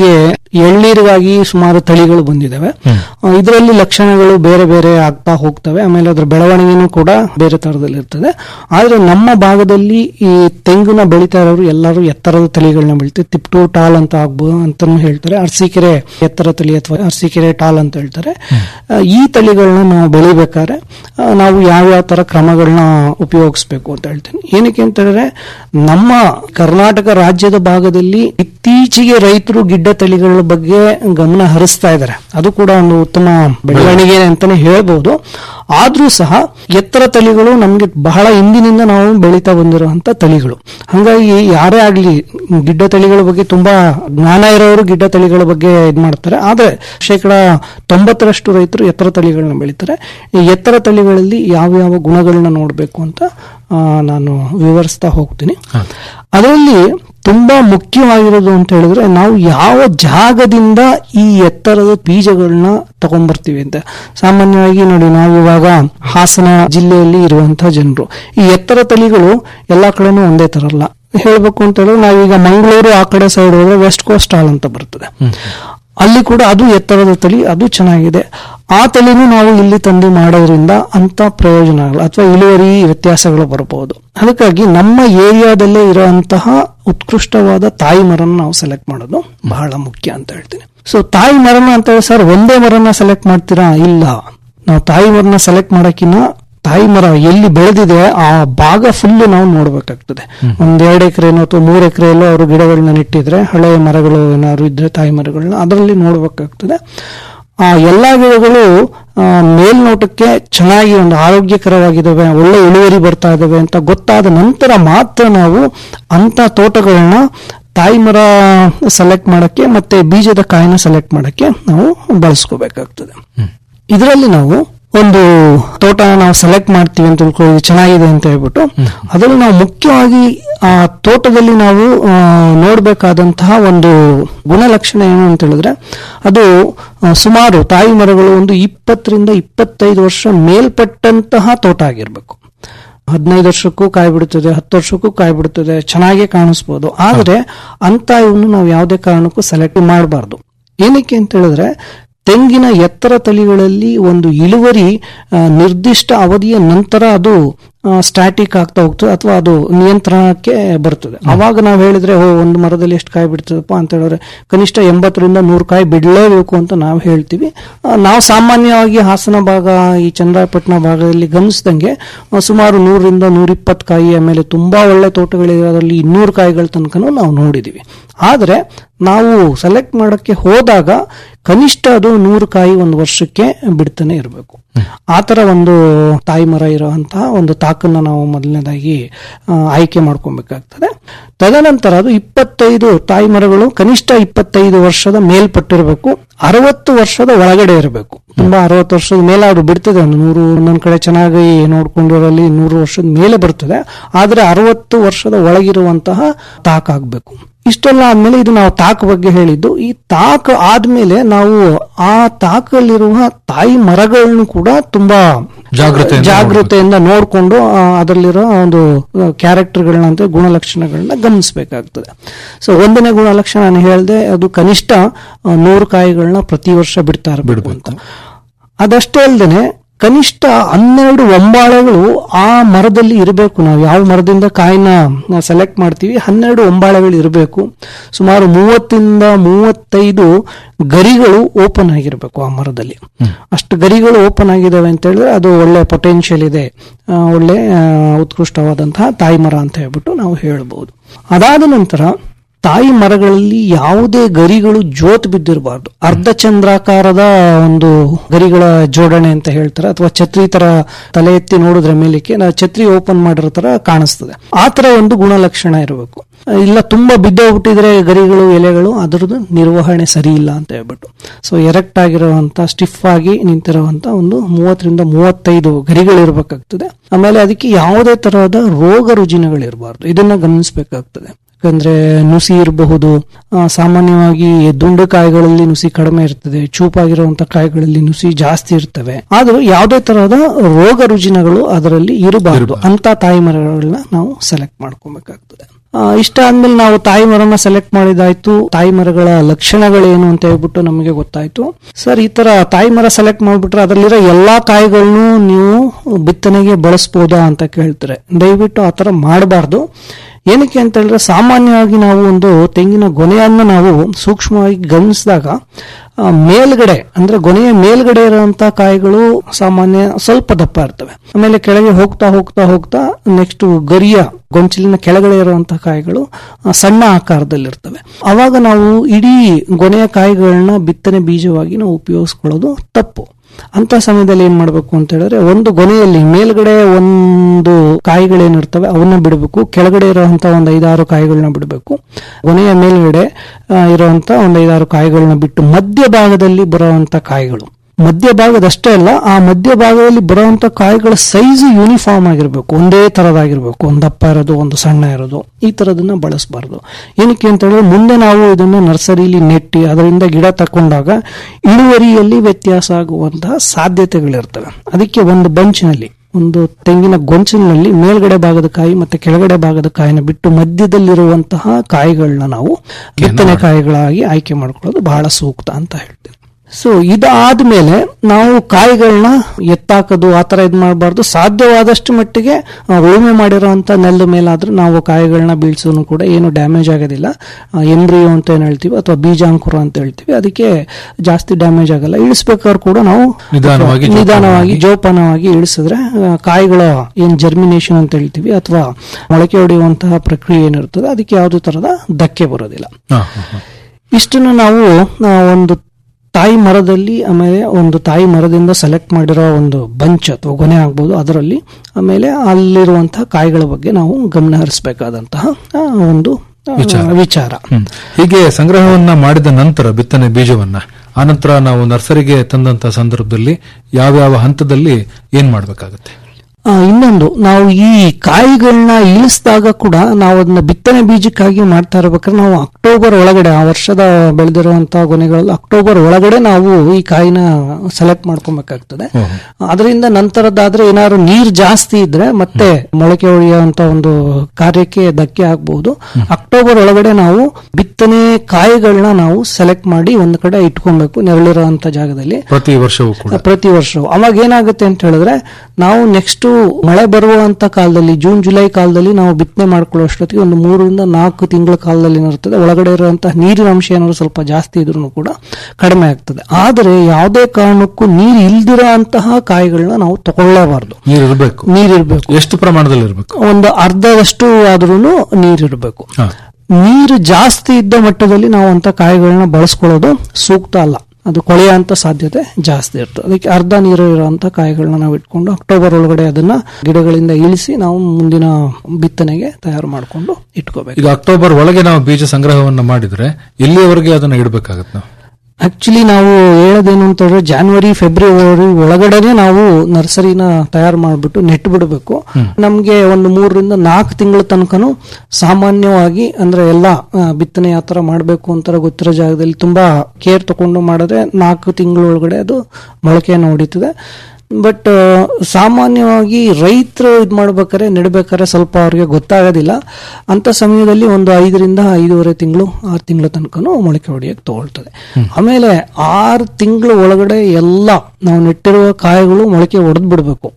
R: ಎಳ್ನೀರಿಗಾಗಿ ಸುಮಾರು ತಳಿಗಳು ಬಂದಿದ್ದಾವೆ ಇದರಲ್ಲಿ ಲಕ್ಷಣಗಳು ಬೇರೆ ಬೇರೆ ಆಗ್ತಾ ಹೋಗ್ತವೆ ಆಮೇಲೆ ಅದರ ಬೆಳವಣಿಗೆನೂ ಕೂಡ ಬೇರೆ ತರದಲ್ಲಿ ಇರ್ತದೆ ಆದ್ರೆ ನಮ್ಮ ಭಾಗದಲ್ಲಿ ಈ ತೆಂಗುನ ಬೆಳಿತಾ ಇರೋರು ಎಲ್ಲರೂ ಎತ್ತರದ ತಳಿಗಳನ್ನ ಬೆಳಿತಾರೆ ತಿಪ್ಟು ಟಾಲ್ ಅಂತ ಆಗ್ಬೋದು ಅಂತಾನು ಹೇಳ್ತಾರೆ ಅರಸೀಕೆರೆ ಎತ್ತರ ತಳಿ ಅಥವಾ ಅರಸೀಕೆರೆ ಟಾಲ್ ಅಂತ ಹೇಳ್ತಾರೆ ಆ, ಈ ತಳಿಗಳನ್ನ ನಾವು ಬೆಳಿಬೇಕಾದ್ರೆ ಆ, ನಾವು ಯಾವ್ಯಾವ ತರ ಕ್ರಮಗಳನ್ನ ಉಪಯೋಗಿಸ್ಬೇಕು ಅಂತ ಹೇಳ್ತೀನಿ ಏನಕ್ಕೆ ಅಂತ ಹೇಳಿದ್ರೆ ನಮ್ಮ ಕರ್ನಾಟಕ ರಾಜ್ಯದ ಭಾಗದಲ್ಲಿ ಇತ್ತೀಚೆಗೆ ರೈತರು ಗಿಡ್ಡ ತಳಿಗಳ ಬಗ್ಗೆ ಗಮನ ಹರಿಸ್ತಾ ಇದ್ದಾರೆ ಅದು ಕೂಡ ಒಂದು ಉತ್ತಮ ಬೆಳವಣಿಗೆ ಅಂತಾನೆ ಹೇಳ್ಬೋದು ಆದ್ರೂ ಸಹ ಎತ್ತರ ತಳಿಗಳು ನಮ್ಗೆ ಬಹಳ ಹಿಂದಿನಿಂದ ನಾವು ಬೆಳೀತಾ ಬಂದಿರುವಂತ ತಳಿಗಳು ಹಂಗಾಗಿ ಯಾರೇ ಆಗ್ಲಿ ಗಿಡ್ಡ ತಳಿಗಳ ಬಗ್ಗೆ ತುಂಬಾ ಜ್ಞಾನ ಇರೋರು ಗಿಡ್ಡ ತಳಿಗಳ ಬಗ್ಗೆ ಇದ್ ಮಾಡ್ತಾರೆ ಆದ್ರೆ ಶೇಕಡ ತೊಂಬತ್ತರಷ್ಟು ರೈತರು ಎತ್ತರ ತಳಿಗಳನ್ನ ಬೆಳೀತಾರೆ ಈ ಎತ್ತರ ತಳಿಗಳಲ್ಲಿ ಯಾವ ಯಾವ ಗುಣಗಳನ್ನ ನೋಡಬೇಕು ಅಂತ ಆ, ನಾನು ವಿವರಿಸ್ತಾ ಹೋಗ್ತೀನಿ ಅದರಲ್ಲಿ ತುಂಬಾ ಮುಖ್ಯವಾಗಿರೋದು ಅಂತ ಹೇಳಿದ್ರೆ ನಾವು ಯಾವ ಜಾಗದಿಂದ ಈ ಎತ್ತರದ ಬೀಜಗಳನ್ನ ತಗೊಂಡ್ಬರ್ತೀವಿ ಅಂತ ಸಾಮಾನ್ಯವಾಗಿ ನೋಡಿ ನಾವು ಇವಾಗ ಹಾಸನ ಜಿಲ್ಲೆಯಲ್ಲಿ ಇರುವಂತಹ ಜನರು ಈ ಎತ್ತರ ತಳಿಗಳು ಎಲ್ಲಾ ಕಡೆನೂ ಒಂದೇ ತರ ಅಲ್ಲ ಹೇಳ್ಬೇಕು ಅಂತ ಹೇಳಿದ್ರೆ ನಾವೀಗ ಮಂಗಳೂರು ಆ ಕಡೆ ಸೈಡ್ ಹೋದ್ರೆ ವೆಸ್ಟ್ ಕೋಸ್ಟ್ ಹಾಲ್ ಅಂತ ಬರ್ತದೆ ಅಲ್ಲಿ ಕೂಡ ಅದು ಎತ್ತರದ ತಳಿ ಅದು ಚೆನ್ನಾಗಿದೆ ಆ ತಳಿನೂ ನಾವು ಇಲ್ಲಿ ತಂದು ಮಾಡೋದ್ರಿಂದ ಅಂತ ಪ್ರಯೋಜನ ಆಗಲ್ಲ ಅಥವಾ ಇಳುವರಿ ವ್ಯತ್ಯಾಸಗಳು ಬರಬಹುದು ಅದಕ್ಕಾಗಿ ನಮ್ಮ ಏರಿಯಾದಲ್ಲೇ ಇರುವಂತಹ ಉತ್ಕೃಷ್ಟವಾದ ತಾಯಿ ಮರನ ನಾವು ಸೆಲೆಕ್ಟ್ ಮಾಡೋದು ಬಹಳ ಮುಖ್ಯ ಅಂತ ಹೇಳ್ತೀನಿ ಸೊ ತಾಯಿ ಮರನ ಅಂತ ಹೇಳಿ ಸರ್ ಒಂದೇ ಮರನ ಸೆಲೆಕ್ಟ್ ಮಾಡ್ತೀರಾ ಇಲ್ಲ ನಾವು ತಾಯಿ ಮರನ ಸೆಲೆಕ್ಟ್ ಮಾಡಕ್ಕಿನ್ನ ತಾಯಿ ಮರ ಎಲ್ಲಿ ಬೆಳೆದಿದೆ ಆ ಭಾಗ ಫುಲ್ ನಾವು ನೋಡ್ಬೇಕಾಗ್ತದೆ ಒಂದ್ ಎರಡು ಎಕರೆನೋ ಅಥವಾ ಮೂರು ಎಕರೆಯಲ್ಲೋ ಅವರು ಗಿಡಗಳನ್ನ ನೆಟ್ಟಿದ್ರೆ ಹಳೆಯ ಮರಗಳು ಏನಾದ್ರು ಇದ್ರೆ ತಾಯಿ ಮರಗಳನ್ನ ಅದರಲ್ಲಿ ನೋಡ್ಬೇಕಾಗ್ತದೆ ಆ ಎಲ್ಲಾ ಗಿಡಗಳು ಆ, ಮೇಲ್ನೋಟಕ್ಕೆ ಚೆನ್ನಾಗಿ ಒಂದು ಆರೋಗ್ಯಕರವಾಗಿದ್ದಾವೆ ಒಳ್ಳೆ ಇಳುವರಿ ಬರ್ತಾ ಇದಾವೆ ಅಂತ ಗೊತ್ತಾದ ನಂತರ ಮಾತ್ರ ನಾವು ಅಂತ ತೋಟಗಳನ್ನ ತಾಯಿ ಮರ ಸೆಲೆಕ್ಟ್ ಮಾಡಕ್ಕೆ ಮತ್ತೆ ಬೀಜದ ಕಾಯಿನ ಸೆಲೆಕ್ಟ್ ಮಾಡಕ್ಕೆ ನಾವು ಬಳಸ್ಕೋಬೇಕಾಗ್ತದೆ ಇದರಲ್ಲಿ ನಾವು ಒಂದು ತೋಟ ನಾವು ಸೆಲೆಕ್ಟ್ ಮಾಡ್ತೀವಿ ಅಂತ ತಿಳ್ಕೊಳ್ಳಿ ಚೆನ್ನಾಗಿದೆ ಅಂತ ಹೇಳ್ಬಿಟ್ಟು ಅದರಲ್ಲಿ ನಾವು ಮುಖ್ಯವಾಗಿ ಆ ತೋಟದಲ್ಲಿ ನಾವು ಆ, ನೋಡ್ಬೇಕಾದಂತಹ ಒಂದು ಗುಣಲಕ್ಷಣ ಏನು ಅಂತ ಹೇಳಿದ್ರೆ ಅದು ಆ, ಸುಮಾರು ತಾಯಿ ಮರಗಳು ಒಂದು ಇಪ್ಪತ್ತರಿಂದ ಇಪ್ಪತ್ತೈದು ವರ್ಷ ಮೇಲ್ಪಟ್ಟಂತಹ ತೋಟ ಆಗಿರ್ಬೇಕು ಹದಿನೈದು ವರ್ಷಕ್ಕೂ ಕಾಯಿ ಬಿಡುತ್ತದೆ ಹತ್ತು ವರ್ಷಕ್ಕೂ ಕಾಯಿ ಬಿಡುತ್ತದೆ ಚೆನ್ನಾಗೇ ಕಾಣಿಸ್ಬೋದು ಆದ್ರೆ ಅಂತ ಇವನ್ನು ನಾವು ಯಾವುದೇ ಕಾರಣಕ್ಕೂ ಸೆಲೆಕ್ಟ್ ಮಾಡಬಾರ್ದು ಏನಕ್ಕೆ ಅಂತ ಹೇಳಿದ್ರೆ ತೆಂಗಿನ ಎತ್ತರ ತಳಿಗಳಲ್ಲಿ ಒಂದು ಇಳುವರಿ ಆ, ನಿರ್ದಿಷ್ಟ ಅವಧಿಯ ನಂತರ ಅದು ಸ್ಟ್ಯಾಟಿಕ್ ಆಗ್ತಾ ಹೋಗ್ತದೆ ಅಥವಾ ಅದು ನಿಯಂತ್ರಣಕ್ಕೆ ಬರ್ತದೆ ಅವಾಗ ನಾವು ಹೇಳಿದ್ರೆ ಓ ಒಂದು ಮರದಲ್ಲಿ ಎಷ್ಟು ಕಾಯಿ ಬಿಡ್ತದಪ್ಪ ಅಂತ ಹೇಳಿದ್ರೆ ಕನಿಷ್ಠ ಎಂಬತ್ತರಿಂದ ನೂರು ಕಾಯಿ ಬಿಡಲೇಬೇಕು ಅಂತ ನಾವು ಹೇಳ್ತೀವಿ ಆ, ನಾವು ಸಾಮಾನ್ಯವಾಗಿ ಹಾಸನ ಭಾಗ ಈ ಚಂದ್ರಾಯಪಟ್ಟಣ ಭಾಗದಲ್ಲಿ ಗಮನಿಸಿದಂಗೆ ಆ, ಸುಮಾರು ನೂರರಿಂದ ನೂರಿಪ್ಪತ್ತು ಕಾಯಿ ಆಮೇಲೆ ತುಂಬಾ ಒಳ್ಳೆ ತೋಟಗಳಿರೋದ್ರಲ್ಲಿ ಇನ್ನೂರು ಕಾಯಿಗಳ ತನಕನೂ ನಾವು ನೋಡಿದೀವಿ ಆದ್ರೆ ನಾವು ಸೆಲೆಕ್ಟ್ ಮಾಡಕ್ಕೆ ಹೋದಾಗ ಕನಿಷ್ಠ ಅದು ನೂರು ಕಾಯಿ ಒಂದು ವರ್ಷಕ್ಕೆ ಬಿಡ್ತಾನೆ ಇರಬೇಕು ಆತರ ಒಂದು ತಾಯಿ ಮರ ಇರುವಂತಹ ಒಂದು ತಾಕನ್ನ ನಾವು ಮೊದಲನೇದಾಗಿ ಆ, ಆಯ್ಕೆ ಮಾಡ್ಕೊಬೇಕಾಗ್ತದೆ ತದನಂತರ ಅದು ಇಪ್ಪತ್ತೈದು ತಾಯಿ ಮರಗಳು ಕನಿಷ್ಠ ಇಪ್ಪತ್ತೈದು ವರ್ಷದ ಮೇಲ್ಪಟ್ಟಿರಬೇಕು ಅರವತ್ತು ವರ್ಷದ ಒಳಗಡೆ ಇರಬೇಕು ತುಂಬಾ ಅರವತ್ತು ವರ್ಷದ ಮೇಲೆ ಅದು ಬಿಡ್ತದೆ ಒಂದು ನೂರು ಒಂದೊಂದ್ ಕಡೆ ಚೆನ್ನಾಗಿ ನೋಡ್ಕೊಂಡಿರೋಲ್ಲಿ ನೂರು ವರ್ಷದ ಮೇಲೆ ಬರ್ತದೆ ಆದ್ರೆ ಅರವತ್ತು ವರ್ಷದ ಒಳಗಿರುವಂತಹ ತಾಕಾಗ್ಬೇಕು ಇಷ್ಟೆಲ್ಲ ಆದ್ಮೇಲೆ ಇದು ನಾವು ತಾಕ್ ಬಗ್ಗೆ ಹೇಳಿದ್ದು ಈ ತಾಕ್ ಆದ್ಮೇಲೆ ನಾವು ಆ ತಾಕಲ್ಲಿರುವ ತಾಯಿ ಮರಗಳನ್ನು ಕೂಡ ತುಂಬಾ
Q: ಜಾಗೃತೆಯಿಂದ
R: ಜಾಗೃತೆಯಿಂದ ನೋಡಿಕೊಂಡು ಅದರಲ್ಲಿರೋ ಒಂದು ಕ್ಯಾರೆಕ್ಟರ್ಗಳನ್ನ ಅಂತ ಗುಣಲಕ್ಷಣಗಳನ್ನ ಗಮನಿಸಬೇಕಾಗ್ತದೆ ಸೊ ಒಂದನೇ ಗುಣಲಕ್ಷಣ ನಾನು ಹೇಳಿದೆ ಅದು ಕನಿಷ್ಠ ಆ, ನೂರು ಕಾಯಿಗಳನ್ನ ಪ್ರತಿ ವರ್ಷ ಬಿಡ್ತಾ ಇರಬೇಕು ಅಂತ ಅದಷ್ಟೇ ಅಲ್ಲದೆ ಕನಿಷ್ಠ ಹನ್ನೆರಡು ಒಂಬಾಳೆಗಳು ಆ ಮರದಲ್ಲಿ ಇರಬೇಕು ನಾವು ಯಾವ ಮರದಿಂದ ಕಾಯಿನ ಸೆಲೆಕ್ಟ್ ಮಾಡ್ತೀವಿ ಹನ್ನೆರಡು ಒಂಬಾಳೆಗಳು ಇರಬೇಕು ಸುಮಾರು ಮೂವತ್ತಿಂದ ಮೂವತ್ತೈದು ಗರಿಗಳು ಓಪನ್ ಆಗಿರಬೇಕು ಆ ಮರದಲ್ಲಿ ಅಷ್ಟು ಗರಿಗಳು ಓಪನ್ ಆಗಿದಾವೆ ಅಂತ ಹೇಳಿದ್ರೆ ಅದು ಒಳ್ಳೆ ಪೊಟೆನ್ಷಿಯಲ್ ಇದೆ ಆ, ಒಳ್ಳೆ ಆ, ಉತ್ಕೃಷ್ಟವಾದಂತಹ ತಾಯಿ ಮರ ಅಂತ ಹೇಳ್ಬಿಟ್ಟು ನಾವು ಹೇಳ್ಬೋದು ಅದಾದ ನಂತರ ತಾಯಿ ಮರಗಳಲ್ಲಿ ಯಾವುದೇ ಗರಿಗಳು ಜೋತ್ ಬಿದ್ದಿರಬಾರ್ದು ಅರ್ಧ ಚಂದ್ರಾಕಾರದ ಒಂದು ಗರಿಗಳ ಜೋಡಣೆ ಅಂತ ಹೇಳ್ತಾರೆ ಅಥವಾ ಛತ್ರಿ ತರ ತಲೆ ಎತ್ತಿ ನೋಡಿದ್ರೆ ಮೇಲಿಕ್ಕೆ ನಾ ಛತ್ರಿ ಓಪನ್ ಮಾಡಿರೋ ತರ ಕಾಣಿಸ್ತದೆ ಆ ತರ ಒಂದು ಗುಣಲಕ್ಷಣ ಇರಬೇಕು ಇಲ್ಲ ತುಂಬಾ ಬಿದ್ದೋಗ್ಬಿಟ್ಟಿದ್ರೆ ಗರಿಗಳು ಎಲೆಗಳು ಅದರದ್ದು ನಿರ್ವಹಣೆ ಸರಿ ಇಲ್ಲ ಅಂತ ಹೇಳ್ಬಿಟ್ಟು ಸೊ ಎರೆಕ್ಟ್ ಆಗಿರುವಂತ ಸ್ಟಿಫ್ ಆಗಿ ನಿಂತಿರುವಂತ ಒಂದು ಮೂವತ್ತರಿಂದ ಮೂವತ್ತೈದು ಗರಿಗಳು ಇರಬೇಕಾಗ್ತದೆ ಆಮೇಲೆ ಅದಕ್ಕೆ ಯಾವುದೇ ತರಹದ ರೋಗ ರುಜಿನಗಳಿರಬಾರ್ದು ಇದನ್ನ ಗಮನಿಸಬೇಕಾಗ್ತದೆ ಯಾಕಂದ್ರೆ ನುಸಿ ಇರಬಹುದು ಆ, ಸಾಮಾನ್ಯವಾಗಿ ದುಂಡು ಕಾಯಿಗಳಲ್ಲಿ ನುಸಿ ಕಡಿಮೆ ಇರ್ತದೆ ಚೂಪಾಗಿರುವಂತ ಕಾಯಿಗಳಲ್ಲಿ ನುಸಿ ಜಾಸ್ತಿ ಇರ್ತವೆ ಆದ್ರೂ ಯಾವುದೇ ತರಹದ ರೋಗ ರುಜಿನಗಳು ಅದರಲ್ಲಿ ಇರಬಾರದು ಅಂತ ತಾಯಿ ಮರಗಳನ್ನ ನಾವು ಸೆಲೆಕ್ಟ್ ಮಾಡ್ಕೊಬೇಕಾಗ್ತದೆ ಆ, ಇಷ್ಟ ಆದ್ಮೇಲೆ ನಾವು ತಾಯಿ ಮರನ ಸೆಲೆಕ್ಟ್ ಮಾಡಿದಾಯ್ತು ತಾಯಿ ಮರಗಳ ಲಕ್ಷಣಗಳೇನು ಅಂತ ಹೇಳ್ಬಿಟ್ಟು ನಮಗೆ ಗೊತ್ತಾಯ್ತು ಸರ್ ಈ ತರ ತಾಯಿ ಮರ ಸೆಲೆಕ್ಟ್ ಮಾಡ್ಬಿಟ್ರೆ ಅದರಲ್ಲಿರೋ ಎಲ್ಲಾ ಕಾಯಿಗಳನ್ನು ನೀವು ಬಿತ್ತನೆಗೆ ಬಳಸ್ಬೋದಾ ಅಂತ ಕೇಳ್ತಾರೆ ದಯವಿಟ್ಟು ಆ ತರ ಮಾಡಬಾರ್ದು ಏನಕ್ಕೆ ಅಂತ ಹೇಳಿದ್ರೆ ಸಾಮಾನ್ಯವಾಗಿ ನಾವು ಒಂದು ತೆಂಗಿನ ಗೊನೆಯನ್ನ ನಾವು ಸೂಕ್ಷ್ಮವಾಗಿ ಗಮನಿಸಿದಾಗ ಆ, ಮೇಲ್ಗಡೆ ಅಂದ್ರೆ ಗೊನೆಯ ಮೇಲ್ಗಡೆ ಇರುವಂತ ಕಾಯಿಗಳು ಸಾಮಾನ್ಯ ಸ್ವಲ್ಪ ದಪ್ಪ ಇರ್ತವೆ ಆಮೇಲೆ ಕೆಳಗೆ ಹೋಗ್ತಾ ಹೋಗ್ತಾ ಹೋಗ್ತಾ ನೆಕ್ಸ್ಟ್ ಗರಿಯ ಗೊಂಚಲಿನ ಕೆಳಗಡೆ ಇರುವಂತಹ ಕಾಯಿಗಳು ಆ, ಸಣ್ಣ ಆಕಾರದಲ್ಲಿರ್ತವೆ ಅವಾಗ ನಾವು ಇಡೀ ಗೊನೆಯ ಕಾಯಿಗಳನ್ನ ಬಿತ್ತನೆ ಬೀಜವಾಗಿ ನಾವು ಉಪಯೋಗಿಸ್ಕೊಳ್ಳೋದು ತಪ್ಪು ಅಂತ ಸಮಯದಲ್ಲಿ ಏನ್ ಮಾಡ್ಬೇಕು ಅಂತ ಹೇಳಿದ್ರೆ ಒಂದು ಗೊನೆಯಲ್ಲಿ ಮೇಲ್ಗಡೆ ಒಂದು ಕಾಯಿಗಳೇನಿರ್ತವೆ ಅವನ್ನ ಬಿಡಬೇಕು ಕೆಳಗಡೆ ಇರುವಂತ ಒಂದು ಐದಾರು ಕಾಯಿಗಳನ್ನ ಬಿಡಬೇಕು ಗೊನೆಯ ಮೇಲ್ಗಡೆ ಆ, ಇರುವಂತ ಒಂದು ಐದಾರು ಕಾಯಿಗಳನ್ನ ಬಿಟ್ಟು ಮಧ್ಯ ಭಾಗದಲ್ಲಿ ಬರುವಂತ ಕಾಯಿಗಳು ಮಧ್ಯ ಭಾಗದಷ್ಟೇ ಅಲ್ಲ ಆ ಮಧ್ಯ ಭಾಗದಲ್ಲಿ ಬರುವಂತ ಕಾಯಿಗಳ ಸೈಜ್ ಯೂನಿಫಾರ್ಮ್ ಆಗಿರ್ಬೇಕು ಒಂದೇ ತರದಾಗಿರ್ಬೇಕು ಒಂದು ದಪ್ಪ ಇರೋದು ಒಂದು ಸಣ್ಣ ಇರೋದು ಈ ತರದನ್ನ ಬಳಸಬಾರ್ದು ಏನಕ್ಕೆ ಅಂತ ಹೇಳಿದ್ರೆ ಮುಂದೆ ನಾವು ಇದನ್ನ ನರ್ಸರಿಲಿ ನೆಟ್ಟಿ ಅದರಿಂದ ಗಿಡ ತಕೊಂಡಾಗ ಇಳುವರಿಯಲ್ಲಿ ವ್ಯತ್ಯಾಸ ಆಗುವಂತಹ ಸಾಧ್ಯತೆಗಳಿರ್ತವೆ ಅದಕ್ಕೆ ಒಂದು ಬಂಚಿನಲ್ಲಿ ಒಂದು ತೆಂಗಿನ ಗೊಂಚಿನಲ್ಲಿ ಮೇಲ್ಗಡೆ ಭಾಗದ ಕಾಯಿ ಮತ್ತೆ ಕೆಳಗಡೆ ಭಾಗದ ಕಾಯಿನ ಬಿಟ್ಟು ಮಧ್ಯದಲ್ಲಿರುವಂತಹ ಕಾಯಿಗಳನ್ನ ನಾವು ಬಿತ್ತನೆ ಕಾಯಿಗಳಾಗಿ ಆಯ್ಕೆ ಮಾಡ್ಕೊಳ್ಳೋದು ಬಹಳ ಸೂಕ್ತ ಅಂತ ಹೇಳ್ತೀನಿ ಸೊ ಇದಾದ್ಮೇಲೆ ನಾವು ಕಾಯಿಗಳನ್ನ ಎತ್ತಾಕೋದು ಆ ತರ ಇದ್ ಮಾಡಬಾರ್ದು ಸಾಧ್ಯವಾದಷ್ಟು ಮಟ್ಟಿಗೆ ಆ, ಉಳುಮೆ ಮಾಡಿರೋಂಥ ನೆಲದ ಮೇಲಾದ್ರೂ ನಾವು ಕಾಯಿಗಳನ್ನ ಬೀಳ್ಸೋನು ಕೂಡ ಏನು ಡ್ಯಾಮೇಜ್ ಆಗೋದಿಲ್ಲ ಎಂಬ್ರಿಯೋ ಅಂತ ಏನ್ ಹೇಳ್ತೀವಿ ಅಥವಾ ಬೀಜಾಂಕುರ ಅಂತ ಹೇಳ್ತೀವಿ ಅದಕ್ಕೆ ಜಾಸ್ತಿ ಡ್ಯಾಮೇಜ್ ಆಗಲ್ಲ ಇಳಿಸ್ಬೇಕಾದ್ರೆ ಕೂಡ ನಾವು
Q: ನಿಧಾನವಾಗಿ,
R: ನಿಧಾನವಾಗಿ ಜೋಪಾನವಾಗಿ ಇಳಿಸಿದ್ರೆ ಆ, ಕಾಯಿಗಳ ಏನ್ ಜರ್ಮಿನೇಷನ್ ಅಂತ ಹೇಳ್ತೀವಿ ಅಥವಾ ಮೊಳಕೆ ಹೊಡೆಯುವಂತಹ ಪ್ರಕ್ರಿಯೆ ಏನಿರ್ತದೆ ಅದಕ್ಕೆ ಯಾವುದೇ ತರದ ಧಕ್ಕೆ ಬರೋದಿಲ್ಲ
Q: ಹಾ, ಹಾ, ಹಾ.
R: ಇಷ್ಟನ್ನು ನಾವು ಆ, ಒಂದು ತಾಯಿ ಮರದಲ್ಲಿ ಆಮೇಲೆ ಒಂದು ತಾಯಿ ಮರದಿಂದ ಸೆಲೆಕ್ಟ್ ಮಾಡಿರೋ ಒಂದು ಬಂಚ್ ಅಥವಾ ಗೊನೆ ಆಗ್ಬೋದು ಅದರಲ್ಲಿ ಆಮೇಲೆ ಅಲ್ಲಿರುವಂತಹ ಕಾಯಿಗಳ ಬಗ್ಗೆ ನಾವು ಗಮನ ಹರಿಸಬೇಕಾದಂತಹ ಆ, ಒಂದು ಆ,
Q: ವಿಚಾರ.
R: ವಿಚಾರ
Q: ಹ್ಮ್. ಹೀಗೆ ಸಂಗ್ರಹವನ್ನ ಮಾಡಿದ ನಂತರ ಬಿತ್ತನೆ ಬೀಜವನ್ನ ಆನಂತರ ನಾವು ನರ್ಸರಿಗೆ ತಂದಂತ ಸಂದರ್ಭದಲ್ಲಿ ಯಾವ್ಯಾವ ಹಂತದಲ್ಲಿ ಏನ್ ಮಾಡ್ಬೇಕಾಗತ್ತೆ
R: ಆ, ಇನ್ನೊಂದು ನಾವು ಈ ಕಾಯಿಗಳನ್ನ ಇಳಿಸಿದಾಗ ಕೂಡ ನಾವು ಅದನ್ನ ಬಿತ್ತನೆ ಬೀಜಕ್ಕಾಗಿ ಮಾಡ್ತಾ ಇರ್ಬೇಕಾದ್ರೆ ನಾವು ಅಕ್ಟೋಬರ್ ಒಳಗಡೆ ಆ ವರ್ಷದ ಬೆಳೆದಿರುವಂತಹ ಗೊನೆಗಳಲ್ಲಿ ಅಕ್ಟೋಬರ್ ಒಳಗಡೆ ನಾವು ಈ ಕಾಯಿನ ಸೆಲೆಕ್ಟ್ ಮಾಡ್ಕೊಬೇಕಾಗ್ತದೆ ಅದರಿಂದ ನಂತರದಾದ್ರೆ ಏನಾದ್ರು ನೀರ್ ಜಾಸ್ತಿ ಇದ್ರೆ ಮತ್ತೆ ಮೊಳಕೆ ಹೊಡೆಯುವಂತ ಒಂದು ಕಾರ್ಯಕ್ಕೆ ಧಕ್ಕೆ ಆಗ್ಬಹುದು ಅಕ್ಟೋಬರ್ ಒಳಗಡೆ ನಾವು ಬಿತ್ತನೆ ಕಾಯಿಗಳನ್ನ ನಾವು ಸೆಲೆಕ್ಟ್ ಮಾಡಿ ಒಂದ್ ಕಡೆ ಇಟ್ಕೊಬೇಕು ನೆರಳಿರುವಂತ ಜಾಗದಲ್ಲಿ
Q: ಪ್ರತಿ ವರ್ಷವೂ ಕೂಡ
R: ಪ್ರತಿ ವರ್ಷ ಅವಾಗ ಏನಾಗುತ್ತೆ ಅಂತ ಹೇಳಿದ್ರೆ ನಾವು ನೆಕ್ಸ್ಟ್ ಮಳೆ ಬರುವಂತ ಕಾಲದಲ್ಲಿ ಜೂನ್ ಜುಲೈ ಕಾಲದಲ್ಲಿ ನಾವು ಬಿತ್ತನೆ ಮಾಡ್ಕೊಳ್ಳೋ ಅಷ್ಟೊತ್ತಿಗೆ ಒಂದು ಮೂರರಿಂದ ನಾಲ್ಕು ತಿಂಗಳ ಕಾಲದಲ್ಲಿ ಏನಿರ್ತದೆ ಒಳಗಡೆ ಇರುವಂತಹ ನೀರಿನ ಅಂಶ ಏನಾದ್ರು ಸ್ವಲ್ಪ ಜಾಸ್ತಿ ಇದ್ರೂ ಕೂಡ ಕಡಿಮೆ ಆಗ್ತದೆ ಆದರೆ ಯಾವುದೇ ಕಾರಣಕ್ಕೂ ನೀರು ಇಲ್ದಿರೋ ಅಂತಹ ಕಾಯಿಗಳನ್ನ ನಾವು ತಗೊಳ್ಳೇಬಾರ್ದು
Q: ನೀರು ಇರಬೇಕು
R: ನೀರಿರ್ಬೇಕು
Q: ಎಷ್ಟು ಪ್ರಮಾಣದಲ್ಲಿ ಇರಬೇಕು
R: ಒಂದು ಅರ್ಧದಷ್ಟು ಆದ್ರೂ ನೀರಿರಬೇಕು
Q: ಹಾ.
R: ನೀರು ಜಾಸ್ತಿ ಇದ್ದ ಮಟ್ಟದಲ್ಲಿ ನಾವು ಅಂತ ಕಾಯಿಗಳನ್ನ ಬಳಸ್ಕೊಳ್ಳೋದು ಸೂಕ್ತ ಅಲ್ಲ ಅದು ಕೊಳೆಯುವಂತ ಸಾಧ್ಯತೆ ಜಾಸ್ತಿ ಇರ್ತದೆ ಅದಕ್ಕೆ ಅರ್ಧ ನೀರು ಇರುವಂತ ಕಾಯಿಗಳನ್ನ ನಾವು ಇಟ್ಕೊಂಡು ಅಕ್ಟೋಬರ್ ಒಳಗಡೆ ಅದನ್ನ ಗಿಡಗಳಿಂದ ಇಳಿಸಿ ನಾವು ಮುಂದಿನ ಬಿತ್ತನೆಗೆ ತಯಾರು ಮಾಡಿಕೊಂಡು ಇಟ್ಕೋಬೇಕು
Q: ಈಗ ಅಕ್ಟೋಬರ್ ಒಳಗೆ ನಾವು ಬೀಜ ಸಂಗ್ರಹವನ್ನ ಮಾಡಿದ್ರೆ ಎಲ್ಲಿಯವರೆಗೆ ಅದನ್ನ ಇಡಬೇಕಾಗತ್ತೆ ನಾವು
R: ಆಕ್ಚುಲಿ ನಾವು ಹೇಳೋದೇನು ಅಂತ ಹೇಳಿದ್ರೆ ಜಾನ್ವರಿ ಫೆಬ್ರವರಿ ಒಳಗಡೆನೆ ನಾವು ನರ್ಸರಿನ ತಯಾರು ಮಾಡಿಬಿಟ್ಟು ನೆಟ್ ಬಿಡಬೇಕು ನಮ್ಗೆ ಒಂದು ಮೂರರಿಂದ ನಾಲ್ಕು ತಿಂಗಳ ತನಕನು ಸಾಮಾನ್ಯವಾಗಿ ಅಂದ್ರೆ ಎಲ್ಲ ಆ, ಬಿತ್ತನೆ ಯಾವ ತರ ಮಾಡಬೇಕು ಅಂತ ಗೊತ್ತಿರೋ ಜಾಗದಲ್ಲಿ ತುಂಬಾ ಕೇರ್ ತಗೊಂಡು ಮಾಡಿದ್ರೆ ನಾಲ್ಕು ತಿಂಗಳೊಳಗಡೆ ಅದು ಮೊಳಕೆಯನ್ನು ಹೊಡಿತದೆ ಬಟ್ ಸಾಮಾನ್ಯವಾಗಿ ರೈತರು ಇದು ಮಾಡ್ಬೇಕಾದ್ರೆ ನೆಡ್ಬೇಕಾದ್ರೆ ಸ್ವಲ್ಪ ಅವ್ರಿಗೆ ಗೊತ್ತಾಗೋದಿಲ್ಲ ಅಂತ ಸಮಯದಲ್ಲಿ ಒಂದು ಐದರಿಂದ ಐದೂವರೆ ತಿಂಗಳು ಆರು ತಿಂಗಳ ತನಕನೂ ಮೊಳಕೆ ಹೊಡೆಯಕ್ಕೆ ತಗೊಳ್ತದೆ ಆಮೇಲೆ ಆರು ತಿಂಗಳ ಒಳಗಡೆ ಎಲ್ಲ ನಾವು ನೆಟ್ಟಿರುವ ಕಾಯಿಗಳು ಮೊಳಕೆ ಹೊಡೆದ್ ಬಿಡ್ಬೇಕು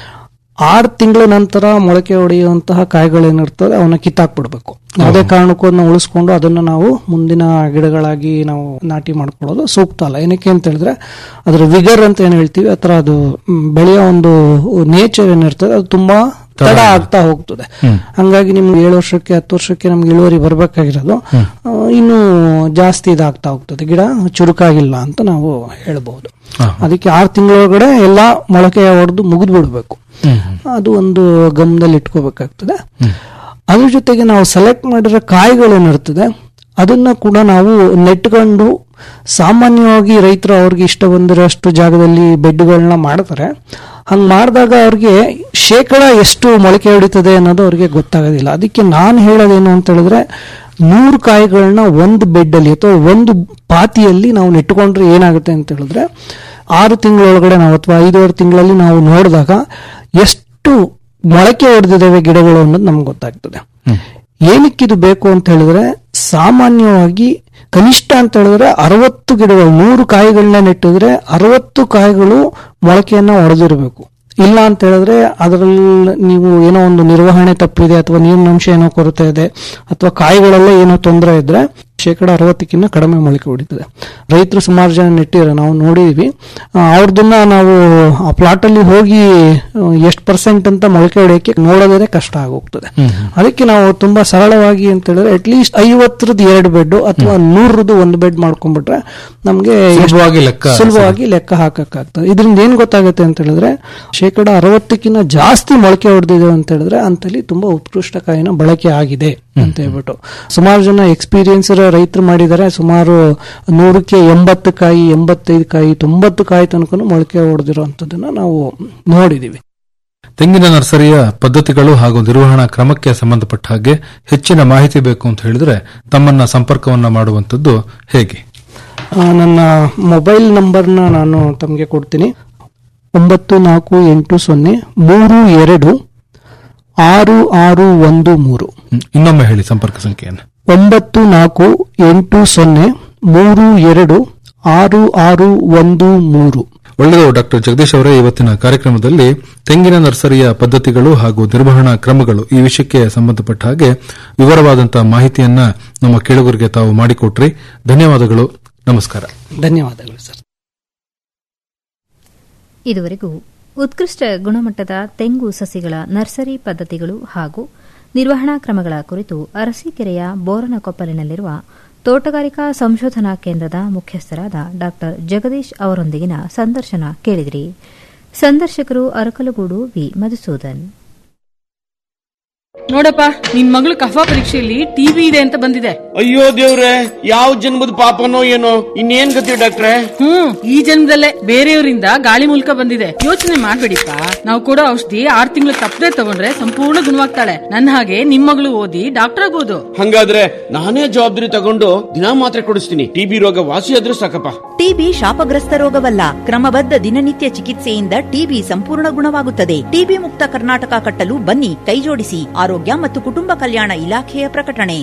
R: ಆರು ತಿಂಗಳ ನಂತರ ಮೊಳಕೆ ಹೊಡೆಯುವಂತಹ ಕಾಯಿಗಳೇನಿರ್ತದೆ ಅವನ್ನ ಕಿತ್ತಾಕ್ಬಿಡ್ಬೇಕು ಯಾವುದೇ ಕಾರಣಕ್ಕೂ ಅದನ್ನ ಉಳಿಸ್ಕೊಂಡು ಅದನ್ನ ನಾವು ಮುಂದಿನ ಗಿಡಗಳಾಗಿ ನಾವು ನಾಟಿ ಮಾಡ್ಕೊಳ್ಳೋದು ಸೂಕ್ತ ಅಲ್ಲ ಏನಕ್ಕೆ ಅಂತ ಹೇಳಿದ್ರೆ ಅದರ ವಿಗರ್ ಅಂತ ಏನ್ ಹೇಳ್ತೀವಿ ಆತರ ಅದು ಮ್, ಬೆಳೆಯೋ ಒಂದು ನೇಚರ್ ಏನಿರ್ತದೆ ಅದು ತುಂಬಾ ತಡ ಆಗ್ತಾ ಹೋಗ್ತದೆ ಹಂಗಾಗಿ ನಿಮ್ಗೆ ಏಳು ವರ್ಷಕ್ಕೆ ಹತ್ತು ವರ್ಷಕ್ಕೆ ನಮ್ಗೆ ಇಳುವರಿ ಬರ್ಬೇಕಾಗಿರೋದು ಆ, ಇನ್ನು ಜಾಸ್ತಿ ಇದಾಗ್ತಾ ಹೋಗ್ತದೆ ಗಿಡ ಚುರುಕಾಗಿಲ್ಲ ಅಂತ ನಾವು ಹೇಳ್ಬಹುದು ಅದಕ್ಕೆ ಆರು ತಿಂಗಳೊಳಗಡೆ ಎಲ್ಲ ಮೊಳಕೆ ಹೊಡೆದು ಮುಗಿದು ಬಿಡ್ಬೇಕು ಅದು ಒಂದು ಗಮನದಲ್ಲಿ ಇಟ್ಕೋಬೇಕಾಗ್ತದೆ ಅದ್ರ ಜೊತೆಗೆ ನಾವು ಸೆಲೆಕ್ಟ್ ಮಾಡಿರೋ ಕಾಯಿಗಳೇನಿರ್ತದೆ ಅದನ್ನ ಕೂಡ ನಾವು ನೆಟ್ಕೊಂಡು ಸಾಮಾನ್ಯವಾಗಿ ರೈತರು ಅವ್ರಿಗೆ ಇಷ್ಟ ಬಂದಿರೋಷ್ಟು ಜಾಗದಲ್ಲಿ ಬೆಡ್ಗಳನ್ನ ಮಾಡ್ತಾರೆ ಹಂಗ್ ಮಾಡಿದಾಗ ಅವ್ರಿಗೆ ಶೇಕಡ ಎಷ್ಟು ಮೊಳಕೆ ಹೊಡಿತದೆ ಅನ್ನೋದು ಅವ್ರಿಗೆ ಗೊತ್ತಾಗೋದಿಲ್ಲ ಅದಕ್ಕೆ ನಾನು ಹೇಳೋದೇನು ಅಂತ ಹೇಳಿದ್ರೆ ನೂರು ಕಾಯಿಗಳನ್ನ ಒಂದು ಬೆಡ್ ಅಲ್ಲಿ ಅಥವಾ ಒಂದು ಪಾತಿಯಲ್ಲಿ ನಾವು ನೆಟ್ಟುಕೊಂಡ್ರೆ ಏನಾಗುತ್ತೆ ಅಂತ ಹೇಳಿದ್ರೆ ಆರು ತಿಂಗಳೊಳಗಡೆ ನಾವು ಅಥವಾ ಐದೂವರೆ ತಿಂಗಳಲ್ಲಿ ನಾವು ನೋಡಿದಾಗ ಎಷ್ಟು ಮೊಳಕೆ ಹೊಡೆದಿದ್ದಾವೆ ಗಿಡಗಳು ಅನ್ನೋದು ನಮ್ಗೆ ಗೊತ್ತಾಗ್ತದೆ ಏನಕ್ಕಿದು ಬೇಕು ಅಂತ ಹೇಳಿದ್ರೆ ಸಾಮಾನ್ಯವಾಗಿ ಕನಿಷ್ಠ ಅಂತ ಹೇಳಿದ್ರೆ ಅರವತ್ತು ಗಿಡಗಳು ನೂರು ಕಾಯಿಗಳನ್ನ ನೆಟ್ಟಿದ್ರೆ ಅರವತ್ತು ಕಾಯಿಗಳು ಮೊಳಕೆಯನ್ನ ಹೊಡೆದಿರಬೇಕು ಇಲ್ಲ ಅಂತ ಹೇಳಿದ್ರೆ ಅದರಲ್ಲಿ ನೀವು ಏನೋ ಒಂದು ನಿರ್ವಹಣೆ ತಪ್ಪಿದೆ ಅಥವಾ ನೀರಿನಂಶ ಏನೋ ಕೊರತೆ ಇದೆ ಅಥವಾ ಕಾಯಿಗಳೆಲ್ಲ ಏನೋ ತೊಂದರೆ ಇದ್ರೆ ಶೇಕಡ ಅರವತ್ತಕ್ಕಿಂತ ಕಡಿಮೆ ಮೊಳಕೆ ಹೊಡಿತದೆ ರೈತರು ಸುಮಾರು ಜನ ನೆಟ್ಟಿದ್ದಾರೆ ನಾವು ನೋಡಿದೀವಿ ಆ, ಅವ್ರದನ್ನ ನಾವು ಆ ಪ್ಲಾಟ್ ಅಲ್ಲಿ ಹೋಗಿ ಎಷ್ಟು ಪರ್ಸೆಂಟ್ ಅಂತ ಮೊಳಕೆ ಹೊಡೆಯಕ್ಕೆ ನೋಡೋದೇ ಕಷ್ಟ ಆಗೋಗ್ತದೆ ಅದಕ್ಕೆ ನಾವು ತುಂಬಾ ಸರಳವಾಗಿ ಅಂತ ಹೇಳಿದ್ರೆ ಅಟ್ಲೀಸ್ಟ್ ಐವತ್ತರದ್ದು ಎರಡು ಬೆಡ್ ಅಥವಾ ನೂರದ್ದು ಒಂದು ಬೆಡ್ ಮಾಡ್ಕೊಂಡ್ಬಿಟ್ರೆ ನಮ್ಗೆ ಎಷ್ಟು-
Q: ಸುಲಭವಾಗಿ ಲೆಕ್ಕ
R: ಸುಲಭವಾಗಿ ಲೆಕ್ಕ ಹಾಕಕ್ಕಾಗ್ತದೆ ಇದರಿಂದ ಏನ್ ಗೊತ್ತಾಗುತ್ತೆ ಅಂತ ಹೇಳಿದ್ರೆ ಶೇಕಡ ಅರವತ್ತಕ್ಕಿಂತ ಜಾಸ್ತಿ ಮೊಳಕೆ ಹೊಡೆದಿದೆ ಅಂತ ಹೇಳಿದ್ರೆ ಅಂತಲ್ಲಿ ತುಂಬಾ ಉತ್ಕೃಷ್ಟ ಕಾಯಿನ ಬಳಕೆ ಆಗಿದೆ ಅಂತ ಹೇಳ್ಬಿಟ್ಟು ಸುಮಾರು ಜನ ಎಕ್ಸ್ಪೀರಿಯನ್ಸ್ ರೈತರು ಮಾಡಿದ್ದಾರೆ ಸುಮಾರು ನೂರಕ್ಕೆ ಎಂಬತ್ತು ಕಾಯಿ ಎಂಬತ್ತೈದು ಕಾಯಿ ತೊಂಬತ್ತು ಕಾಯಿ ತನಕ ಮೊಳಕೆ ಹೊಡೆದಿರುವಂತದನ್ನ ನಾವು ನೋಡಿದೀವಿ
Q: ತೆಂಗಿನ ನರ್ಸರಿಯ ಪದ್ಧತಿಗಳು ಹಾಗೂ ನಿರ್ವಹಣಾ ಕ್ರಮಕ್ಕೆ ಸಂಬಂಧಪಟ್ಟ ಹಾಗೆ ಹೆಚ್ಚಿನ ಮಾಹಿತಿ ಬೇಕು ಅಂತ ಹೇಳಿದ್ರೆ ತಮ್ಮನ್ನ ಸಂಪರ್ಕವನ್ನ ಮಾಡುವಂತದ್ದು ಹೇಗೆ
R: ಆ, ನನ್ನ ಮೊಬೈಲ್ ನಂಬರ್ನ ನಾನು ತಮಗೆ ಕೊಡ್ತೀನಿ ಒಂಬತ್ತು ನಾಲ್ಕು ಎಂಟು ಸೊನ್ನೆ ಮೂರು ಎರಡು ಆರು ಆರು ಒಂದು ಮೂರು
Q: ಹ್ಮ್. ಇನ್ನೊಮ್ಮೆ ಹೇಳಿ ಸಂಪರ್ಕ ಸಂಖ್ಯೆಯನ್ನು
R: ಒಂಬತ್ತು ನಾಲ್ಕು ಎಂಟು ಸೊನ್ನೆ ಮೂರು ಎರಡು ಆರು ಆರು ಒಂದು ಮೂರು
Q: ಒಳ್ಳೆಯದು ಡಾಕ್ಟರ್ ಜಗದೀಶ್ ಅವರೇ ಇವತ್ತಿನ ಕಾರ್ಯಕ್ರಮದಲ್ಲಿ ತೆಂಗಿನ ನರ್ಸರಿಯ ಪದ್ಧತಿಗಳು ಹಾಗೂ ನಿರ್ವಹಣಾ ಕ್ರಮಗಳು ಈ ವಿಷಯಕ್ಕೆ ಸಂಬಂಧಪಟ್ಟ ಹಾಗೆ ವಿವರವಾದಂತಹ ಮಾಹಿತಿಯನ್ನ ನಮ್ಮ ಕೇಳುಗರಿಗೆ ತಾವು ಮಾಡಿಕೊಟ್ರಿ ಧನ್ಯವಾದಗಳು ನಮಸ್ಕಾರ
R: ಧನ್ಯವಾದಗಳು ಸರ್
A: ಇದುವರೆಗೂ ಉತ್ಕೃಷ್ಟ ಗುಣಮಟ್ಟದ ತೆಂಗು ಸಸಿಗಳ ನರ್ಸರಿ ಪದ್ಧತಿಗಳು ಹಾಗೂ ನಿರ್ವಹಣಾ ಕ್ರಮಗಳ ಕುರಿತು ಅರಸೀಕೆರೆಯ ಬೋರನಕೊಪ್ಪಲಿನಲ್ಲಿರುವ ತೋಟಗಾರಿಕಾ ಸಂಶೋಧನಾ ಕೇಂದ್ರದ ಮುಖ್ಯಸ್ಥರಾದ ಡಾ ಜಗದೀಶ್ ಅವರೊಂದಿಗಿನ ಸಂದರ್ಶನ ಕೇಳಿದಿರಿ ಸಂದರ್ಶಕರು ಅರಕಲಗೂಡು ವಿ ಮಧುಸೂದನ್
S: ನೋಡಪ್ಪ ನಿನ್ ಮಗಳು ಕಫಾ ಪರೀಕ್ಷೆಯಲ್ಲಿ ಟಿವಿ ಇದೆ ಅಂತ ಬಂದಿದೆ
T: ಅಯ್ಯೋ ದೇವ್ರೆ ಯಾವ ಜನ್ಮದ ಪಾಪನೋ ಏನೋ ಇನ್ನೇನ್ ಗತಿ ಡಾಕ್ಟ್ರೆ
S: ಹ್ಮ್ ಈ ಜನ್ಮದಲ್ಲೇ ಬೇರೆಯವರಿಂದ ಗಾಳಿ ಮೂಲಕ ಬಂದಿದೆ ಯೋಚನೆ ಮಾಡ್ಬೇಡಿಪ್ಪ ನಾವು ಕೊಡೋ ಔಷಧಿ ಆರ್ ತಿಂಗಳು ತಪ್ಪದೆ ತಗೊಂಡ್ರೆ ಸಂಪೂರ್ಣ ಗುಣವಾಗ್ತಾಳೆ ನನ್ನ ಹಾಗೆ ನಿಮ್ ಮಗಳು ಓದಿ ಡಾಕ್ಟರ್ ಆಗ್ಬೋದು
T: ಹಂಗಾದ್ರೆ ನಾನೇ ಜವಾಬ್ದಾರಿ ತಗೊಂಡು ದಿನಾ ಮಾತ್ರೆ ಕೊಡಿಸ್ತೀನಿ ಟಿಬಿ ರೋಗ ವಾಸಿ ಆದ್ರೂ ಸಾಕಪ್ಪ
H: ಟಿಬಿ ಶಾಪಗ್ರಸ್ತ ರೋಗವಲ್ಲ ಕ್ರಮಬದ್ಧ ದಿನನಿತ್ಯ ಚಿಕಿತ್ಸೆಯಿಂದ ಟಿಬಿ ಸಂಪೂರ್ಣ ಗುಣವಾಗುತ್ತದೆ ಟಿಬಿ ಮುಕ್ತ ಕರ್ನಾಟಕ ಕಟ್ಟಲು ಬನ್ನಿ ಕೈಜೋಡಿಸಿ ಆರೋಗ್ಯ ಮತ್ತು ಕುಟುಂಬ ಕಲ್ಯಾಣ ಇಲಾಖೆಯ ಪ್ರಕಟಣೆ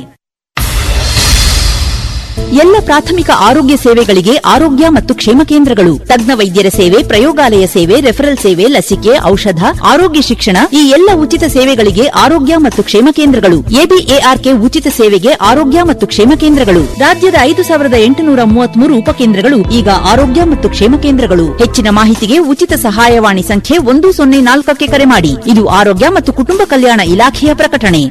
H: ಎಲ್ಲ ಪ್ರಾಥಮಿಕ ಆರೋಗ್ಯ ಸೇವೆಗಳಿಗೆ ಆರೋಗ್ಯ ಮತ್ತು ಕ್ಷೇಮ ಕೇಂದ್ರಗಳು ತಜ್ಞ ವೈದ್ಯರ ಸೇವೆ ಪ್ರಯೋಗಾಲಯ ಸೇವೆ ರೆಫರಲ್ ಸೇವೆ ಲಸಿಕೆ ಔಷಧ ಆರೋಗ್ಯ ಶಿಕ್ಷಣ ಈ ಎಲ್ಲ ಉಚಿತ ಸೇವೆಗಳಿಗೆ ಆರೋಗ್ಯ ಮತ್ತು ಕ್ಷೇಮ ಕೇಂದ್ರಗಳು ಎಬಿಎಆರ್ಕೆ ಉಚಿತ ಸೇವೆಗೆ ಆರೋಗ್ಯ ಮತ್ತು ಕ್ಷೇಮ ಕೇಂದ್ರಗಳು ರಾಜ್ಯದ ಐದು ಸಾವಿರದ ಎಂಟುನೂರ ಮೂವತ್ಮೂರು ಉಪಕೇಂದ್ರಗಳು ಈಗ ಆರೋಗ್ಯ ಮತ್ತು ಕ್ಷೇಮ ಕೇಂದ್ರಗಳು ಹೆಚ್ಚಿನ ಮಾಹಿತಿಗೆ ಉಚಿತ ಸಹಾಯವಾಣಿ ಸಂಖ್ಯೆ ಒಂದು ಸೊನ್ನೆ ನಾಲ್ಕಕ್ಕೆ ಕರೆ ಮಾಡಿ ಇದು ಆರೋಗ್ಯ ಮತ್ತು ಕುಟುಂಬ ಕಲ್ಯಾಣ ಇಲಾಖೆಯ ಪ್ರಕಟಣೆ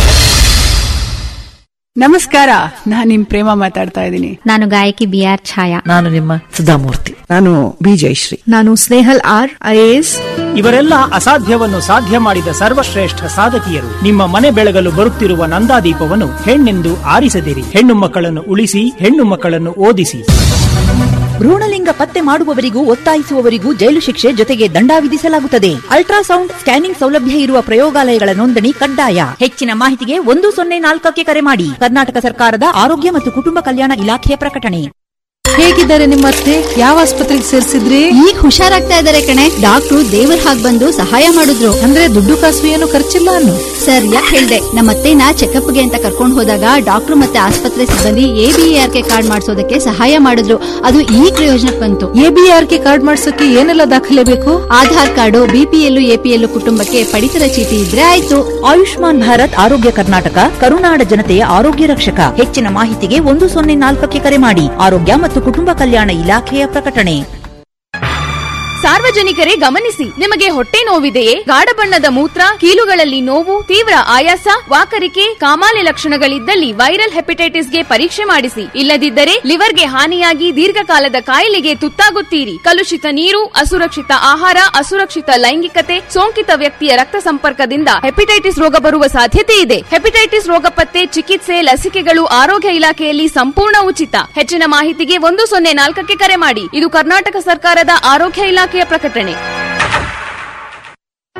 U: ನಮಸ್ಕಾರ ನಾನ್ ನಿಮ್ ಪ್ರೇಮ ಮಾತಾಡ್ತಾ ಇದ್ದೀನಿ
V: ನಾನು ಗಾಯಕಿ ಬಿ ಆರ್ ಛಾಯಾ
W: ನಾನು ನಿಮ್ಮ ಸುಧಾಮೂರ್ತಿ
U: ನಾನು ಬಿ ಜಯಶ್ರೀ
V: ನಾನು ಸ್ನೇಹಲ್ ಆರ್ ಐಎಎಸ್
I: ಇವರೆಲ್ಲ ಅಸಾಧ್ಯವನ್ನು ಸಾಧ್ಯ ಮಾಡಿದ ಸರ್ವಶ್ರೇಷ್ಠ ಸಾಧಕಿಯರು ನಿಮ್ಮ ಮನೆ ಬೆಳಗಲು ಬರುತ್ತಿರುವ ನಂದಾದೀಪವನ್ನು ಹೆಣ್ಣೆಂದು ಆರಿಸದಿರಿ ಹೆಣ್ಣು ಮಕ್ಕಳನ್ನು ಉಳಿಸಿ ಹೆಣ್ಣು ಮಕ್ಕಳನ್ನು ಓದಿಸಿ
H: ಭ್ರೂಣಲಿಂಗ ಪತ್ತೆ ಮಾಡುವವರಿಗೂ ಒತ್ತಾಯಿಸುವವರಿಗೂ ಜೈಲು ಶಿಕ್ಷೆ ಜೊತೆಗೆ ದಂಡ ವಿಧಿಸಲಾಗುತ್ತದೆ ಅಲ್ಟ್ರಾಸೌಂಡ್ ಸ್ಕ್ಯಾನಿಂಗ್ ಸೌಲಭ್ಯ ಇರುವ ಪ್ರಯೋಗಾಲಯಗಳ ನೋಂದಣಿ ಕಡ್ಡಾಯ ಹೆಚ್ಚಿನ ಮಾಹಿತಿಗೆ ಒಂದು ಸೊನ್ನೆ ನಾಲ್ಕಕ್ಕೆ ಕರೆ ಮಾಡಿ ಕರ್ನಾಟಕ ಸರ್ಕಾರದ ಆರೋಗ್ಯ ಮತ್ತು ಕುಟುಂಬ ಕಲ್ಯಾಣ ಇಲಾಖೆಯ ಪ್ರಕಟಣೆ
V: ಹೇಗಿದ್ದಾರೆ ನಿಮ್ಮ ಅತ್ತೆ ಯಾವ ಆಸ್ಪತ್ರೆಗೆ ಸೇರಿಸಿದ್ರಿ ಈಗ ಹುಷಾರಾಗ್ತಾ ಇದಾರೆ ಕಣೆ ಡಾಕ್ಟ್ರು ದೇವರ ಹಾಗ್ ಬಂದು ಸಹಾಯ ಮಾಡಿದ್ರು ಅಂದ್ರೆ ದುಡ್ಡು ಕಾಸು ಏನು ಖರ್ಚಿಲ್ಲ ಅನ್ನು ಸರ್ ಯಾಕೆ ಹೇಳ್ದೆ ನಮ್ಮ ಅತ್ತೆನ ಚೆಕಪ್ಗೆ ಅಂತ ಕರ್ಕೊಂಡು ಹೋದಾಗ ಡಾಕ್ಟ್ರು ಮತ್ತೆ ಆಸ್ಪತ್ರೆ ಸಿಬ್ಬಂದಿ ಎಬಿಆರ್ಕೆ ಕಾರ್ಡ್ ಮಾಡಿಸೋದಕ್ಕೆ ಸಹಾಯ ಮಾಡಿದ್ರು ಅದು ಈ ಪ್ರಯೋಜನಕ್ಕೆ ಬಂತು ಎಬಿಆರ್ಕೆ ಕಾರ್ಡ್ ಮಾಡ್ಸೋಕೆ ಏನೆಲ್ಲ ದಾಖಲೆ ಬೇಕು ಆಧಾರ್ ಕಾರ್ಡು ಬಿಪಿಎಲ್ ಎಪಿಎಲ್ ಕುಟುಂಬಕ್ಕೆ ಪಡಿತರ ಚೀಟಿ ಇದ್ರೆ ಆಯ್ತು
H: ಆಯುಷ್ಮಾನ್ ಭಾರತ್ ಆರೋಗ್ಯ ಕರ್ನಾಟಕ ಕರುನಾಡ ಜನತೆಯ ಆರೋಗ್ಯ ರಕ್ಷಕ ಹೆಚ್ಚಿನ ಮಾಹಿತಿಗೆ ಒಂದು ಸೊನ್ನೆ ನಾಲ್ಕಕ್ಕೆ ಕರೆ ಮಾಡಿ ಆರೋಗ್ಯ ಮತ್ತು ಕುಟುಂಬ ಕಲ್ಯಾಣ ಇಲಾಖೆಯ ಪ್ರಕಟಣೆ
X: ಸಾರ್ವಜನಿಕರೇ ಗಮನಿಸಿ ನಿಮಗೆ ಹೊಟ್ಟೆ ನೋವಿದೆಯೇ ಗಾಢ ಬಣ್ಣದ ಮೂತ್ರ ಕೀಲುಗಳಲ್ಲಿ ನೋವು ತೀವ್ರ ಆಯಾಸ ವಾಕರಿಕೆ ಕಾಮಾಲೆ ಲಕ್ಷಣಗಳಿದ್ದಲ್ಲಿ ವೈರಲ್ ಹೆಪಟೈಟಿಸ್ಗೆ ಪರೀಕ್ಷೆ ಮಾಡಿಸಿ ಇಲ್ಲದಿದ್ದರೆ ಲಿವರ್ಗೆ ಹಾನಿಯಾಗಿ ದೀರ್ಘಕಾಲದ ಕಾಯಿಲೆಗೆ ತುತ್ತಾಗುತ್ತೀರಿ ಕಲುಷಿತ ನೀರು ಅಸುರಕ್ಷಿತ ಆಹಾರ ಅಸುರಕ್ಷಿತ ಲೈಂಗಿಕತೆ ಸೋಂಕಿತ ವ್ಯಕ್ತಿಯ ರಕ್ತ ಸಂಪರ್ಕದಿಂದ ಹೆಪಟೈಟಿಸ್ ರೋಗ ಬರುವ ಸಾಧ್ಯತೆ ಇದೆ ಹೆಪಟೈಟಿಸ್ ರೋಗ ಪತ್ತೆ ಚಿಕಿತ್ಸೆ ಲಸಿಕೆಗಳು ಆರೋಗ್ಯ ಇಲಾಖೆಯಲ್ಲಿ ಸಂಪೂರ್ಣ ಉಚಿತ ಹೆಚ್ಚಿನ ಮಾಹಿತಿಗೆ ಒಂದು ಸೊನ್ನೆ ನಾಲ್ಕಕ್ಕೆ ಕರೆ ಮಾಡಿ ಇದು ಕರ್ನಾಟಕ ಸರ್ಕಾರದ ಆರೋಗ್ಯ ಇಲಾಖೆಯ ಪ್ರಕಟಣೆ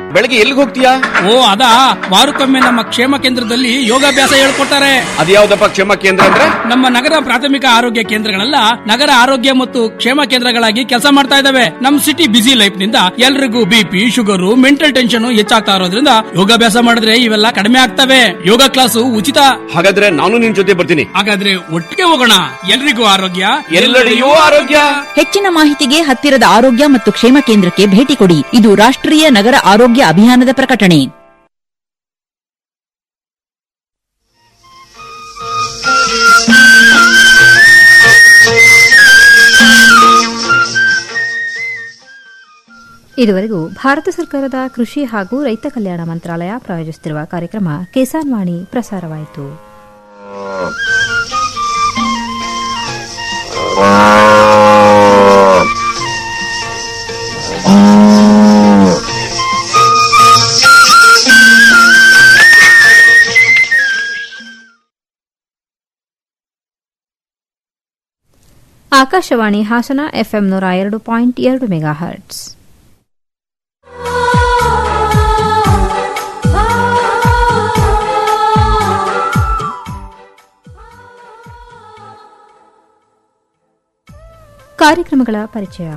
T: ಬೆಳಗ್ಗೆ ಎಲ್ಲಿಗೆ ಹೋಗ್ತೀಯಾ
B: ಓ ಅದಾ ವಾರಕ್ಕೊಮ್ಮೆ ನಮ್ಮ ಕ್ಷೇಮ ಕೇಂದ್ರದಲ್ಲಿ ಯೋಗಾಭ್ಯಾಸ ಹೇಳ್ಕೊಡ್ತಾರೆ
T: ಅದ್ಯಾವ್ದಪ್ಪ ಕ್ಷೇಮ ಕೇಂದ್ರ ಅಂದ್ರೆ
B: ನಮ್ಮ ನಗರ ಪ್ರಾಥಮಿಕ ಆರೋಗ್ಯ ಕೇಂದ್ರಗಳೆಲ್ಲ ನಗರ ಆರೋಗ್ಯ ಮತ್ತು ಕ್ಷೇಮ ಕೇಂದ್ರಗಳಾಗಿ ಕೆಲಸ ಮಾಡ್ತಾ ಇದಾವೆ ನಮ್ ಸಿಟಿ ಬಿಸಿ ಲೈಫ್ ನಿಂದ ಎಲ್ರಿಗೂ ಬಿಪಿ ಶುಗರ್ ಮೆಂಟಲ್ ಟೆನ್ಷನ್ ಹೆಚ್ಚಾಗ್ತಾ ಇರೋದ್ರಿಂದ ಯೋಗಾಭ್ಯಾಸ ಮಾಡಿದ್ರೆ ಇವೆಲ್ಲ ಕಡಿಮೆ ಆಗ್ತವೆ ಯೋಗ ಕ್ಲಾಸು ಉಚಿತ
T: ಹಾಗಾದ್ರೆ ನಾನು ನಿನ್ ಜೊತೆ ಬರ್ತೀನಿ
B: ಹಾಗಾದ್ರೆ ಒಟ್ಟಿಗೆ ಹೋಗೋಣ ಎಲ್ರಿಗೂ ಆರೋಗ್ಯ
T: ಎಲ್ಲೆಡೆಯೂ ಆರೋಗ್ಯ
H: ಹೆಚ್ಚಿನ ಮಾಹಿತಿಗೆ ಹತ್ತಿರದ ಆರೋಗ್ಯ ಮತ್ತು ಕ್ಷೇಮ ಕೇಂದ್ರಕ್ಕೆ ಭೇಟಿ ಕೊಡಿ ಇದು ರಾಷ್ಟ್ರೀಯ ನಗರ ಆರೋಗ್ಯ ಅಭಿಯಾನದ ಪ್ರಕಟಣೆ
A: ಇದುವರೆಗೂ ಭಾರತ ಸರ್ಕಾರದ ಕೃಷಿ ಹಾಗೂ ರೈತ ಕಲ್ಯಾಣ ಮಂತ್ರಾಲಯ ಪ್ರಾಯೋಜಿಸುತ್ತಿರುವ ಕಾರ್ಯಕ್ರಮ ಕಿಸಾನ್ ವಾಣಿ ಪ್ರಸಾರವಾಯಿತು ಆಕಾಶವಾಣಿ ಹಾಸನ ಎಫ್ಎಂ ನೂರ ಎರಡು ಪಾಯಿಂಟ್ ಎರಡು ಮೆಗಾ ಹರ್ಟ್ಸ್ ಕಾರ್ಯಕ್ರಮಗಳ ಪರಿಚಯ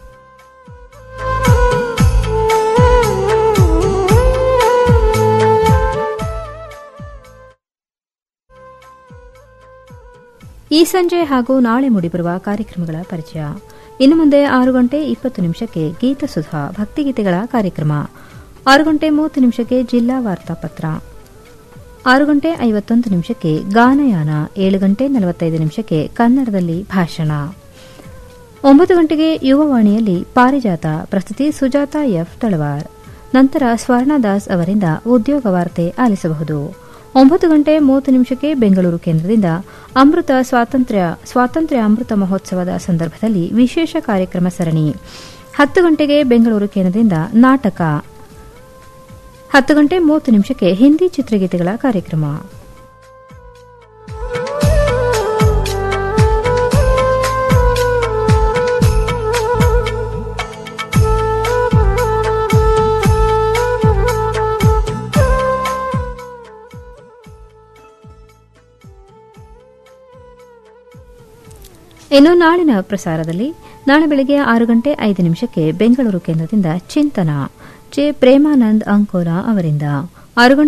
A: ಈ ಸಂಜೆ ಹಾಗೂ ನಾಳೆ ಮೂಡಿಬರುವ ಕಾರ್ಯಕ್ರಮಗಳ ಪರಿಚಯ ಇನ್ನು ಮುಂದೆ ಆರು ಗಂಟೆ ಇಪ್ಪತ್ತು ನಿಮಿಷಕ್ಕೆ ಗೀತಸುಧಾ ಭಕ್ತಿಗೀತೆಗಳ ಕಾರ್ಯಕ್ರಮ ಆರು ಗಂಟೆ ಮೂವತ್ತು ನಿಮಿಷಕ್ಕೆ ಜಿಲ್ಲಾ ವಾರ್ತಾಪತ್ರ ಆರು ಗಂಟೆ ಐವತ್ತೊಂದು ನಿಮಿಷಕ್ಕೆ ಗಾನಯಾನ ಏಳು ಗಂಟೆ ನಲವತ್ತೈದು ನಿಮಿಷಕ್ಕೆ ಕನ್ನಡದಲ್ಲಿ ಭಾಷಣ ಒಂಬತ್ತು ಗಂಟೆಗೆ ಯುವವಾಣಿಯಲ್ಲಿ ಪಾರಿಜಾತ ಪ್ರಸ್ತುತಿ ಸುಜಾತ ಎಫ್ ತಳವಾರ್ ನಂತರ ಸ್ವರ್ಣದಾಸ್ ಅವರಿಂದ ಉದ್ಯೋಗ ವಾರ್ತೆ ಆಲಿಸಬಹುದು ಒಂಬತ್ತು ಗಂಟೆ ಮೂವತ್ತು ನಿಮಿಷಕ್ಕೆ ಬೆಂಗಳೂರು ಕೇಂದ್ರದಿಂದ ಅಮೃತ ಸ್ವಾತಂತ್ರ್ಯ ಸ್ವಾತಂತ್ರ್ಯ ಅಮೃತ ಮಹೋತ್ಸವದ ಸಂದರ್ಭದಲ್ಲಿ ವಿಶೇಷ ಕಾರ್ಯಕ್ರಮ ಸರಣಿ ಹತ್ತು ಗಂಟೆಗೆ ಬೆಂಗಳೂರು ಕೇಂದ್ರದಿಂದ ನಾಟಕ ಹತ್ತು ಗಂಟೆ ಮೂವತ್ತು ನಿಮಿಷಕ್ಕೆ ಹಿಂದಿ ಚಿತ್ರಗೀತೆಗಳ ಕಾರ್ಯಕ್ರಮ ಇನ್ನು ನಾಳಿನ ಪ್ರಸಾರದಲ್ಲಿ ನಾಳೆ ಬೆಳಗ್ಗೆ ಆರು ಗಂಟೆ ಐದು ನಿಮಿಷಕ್ಕೆ ಬೆಂಗಳೂರು ಕೇಂದ್ರದಿಂದ ಚಿಂತನ ಜೆ ಪ್ರೇಮಾನಂದ್ ಅಂಕೋಲಾ ಅವರಿಂದ ಆರು ಗಂಟೆ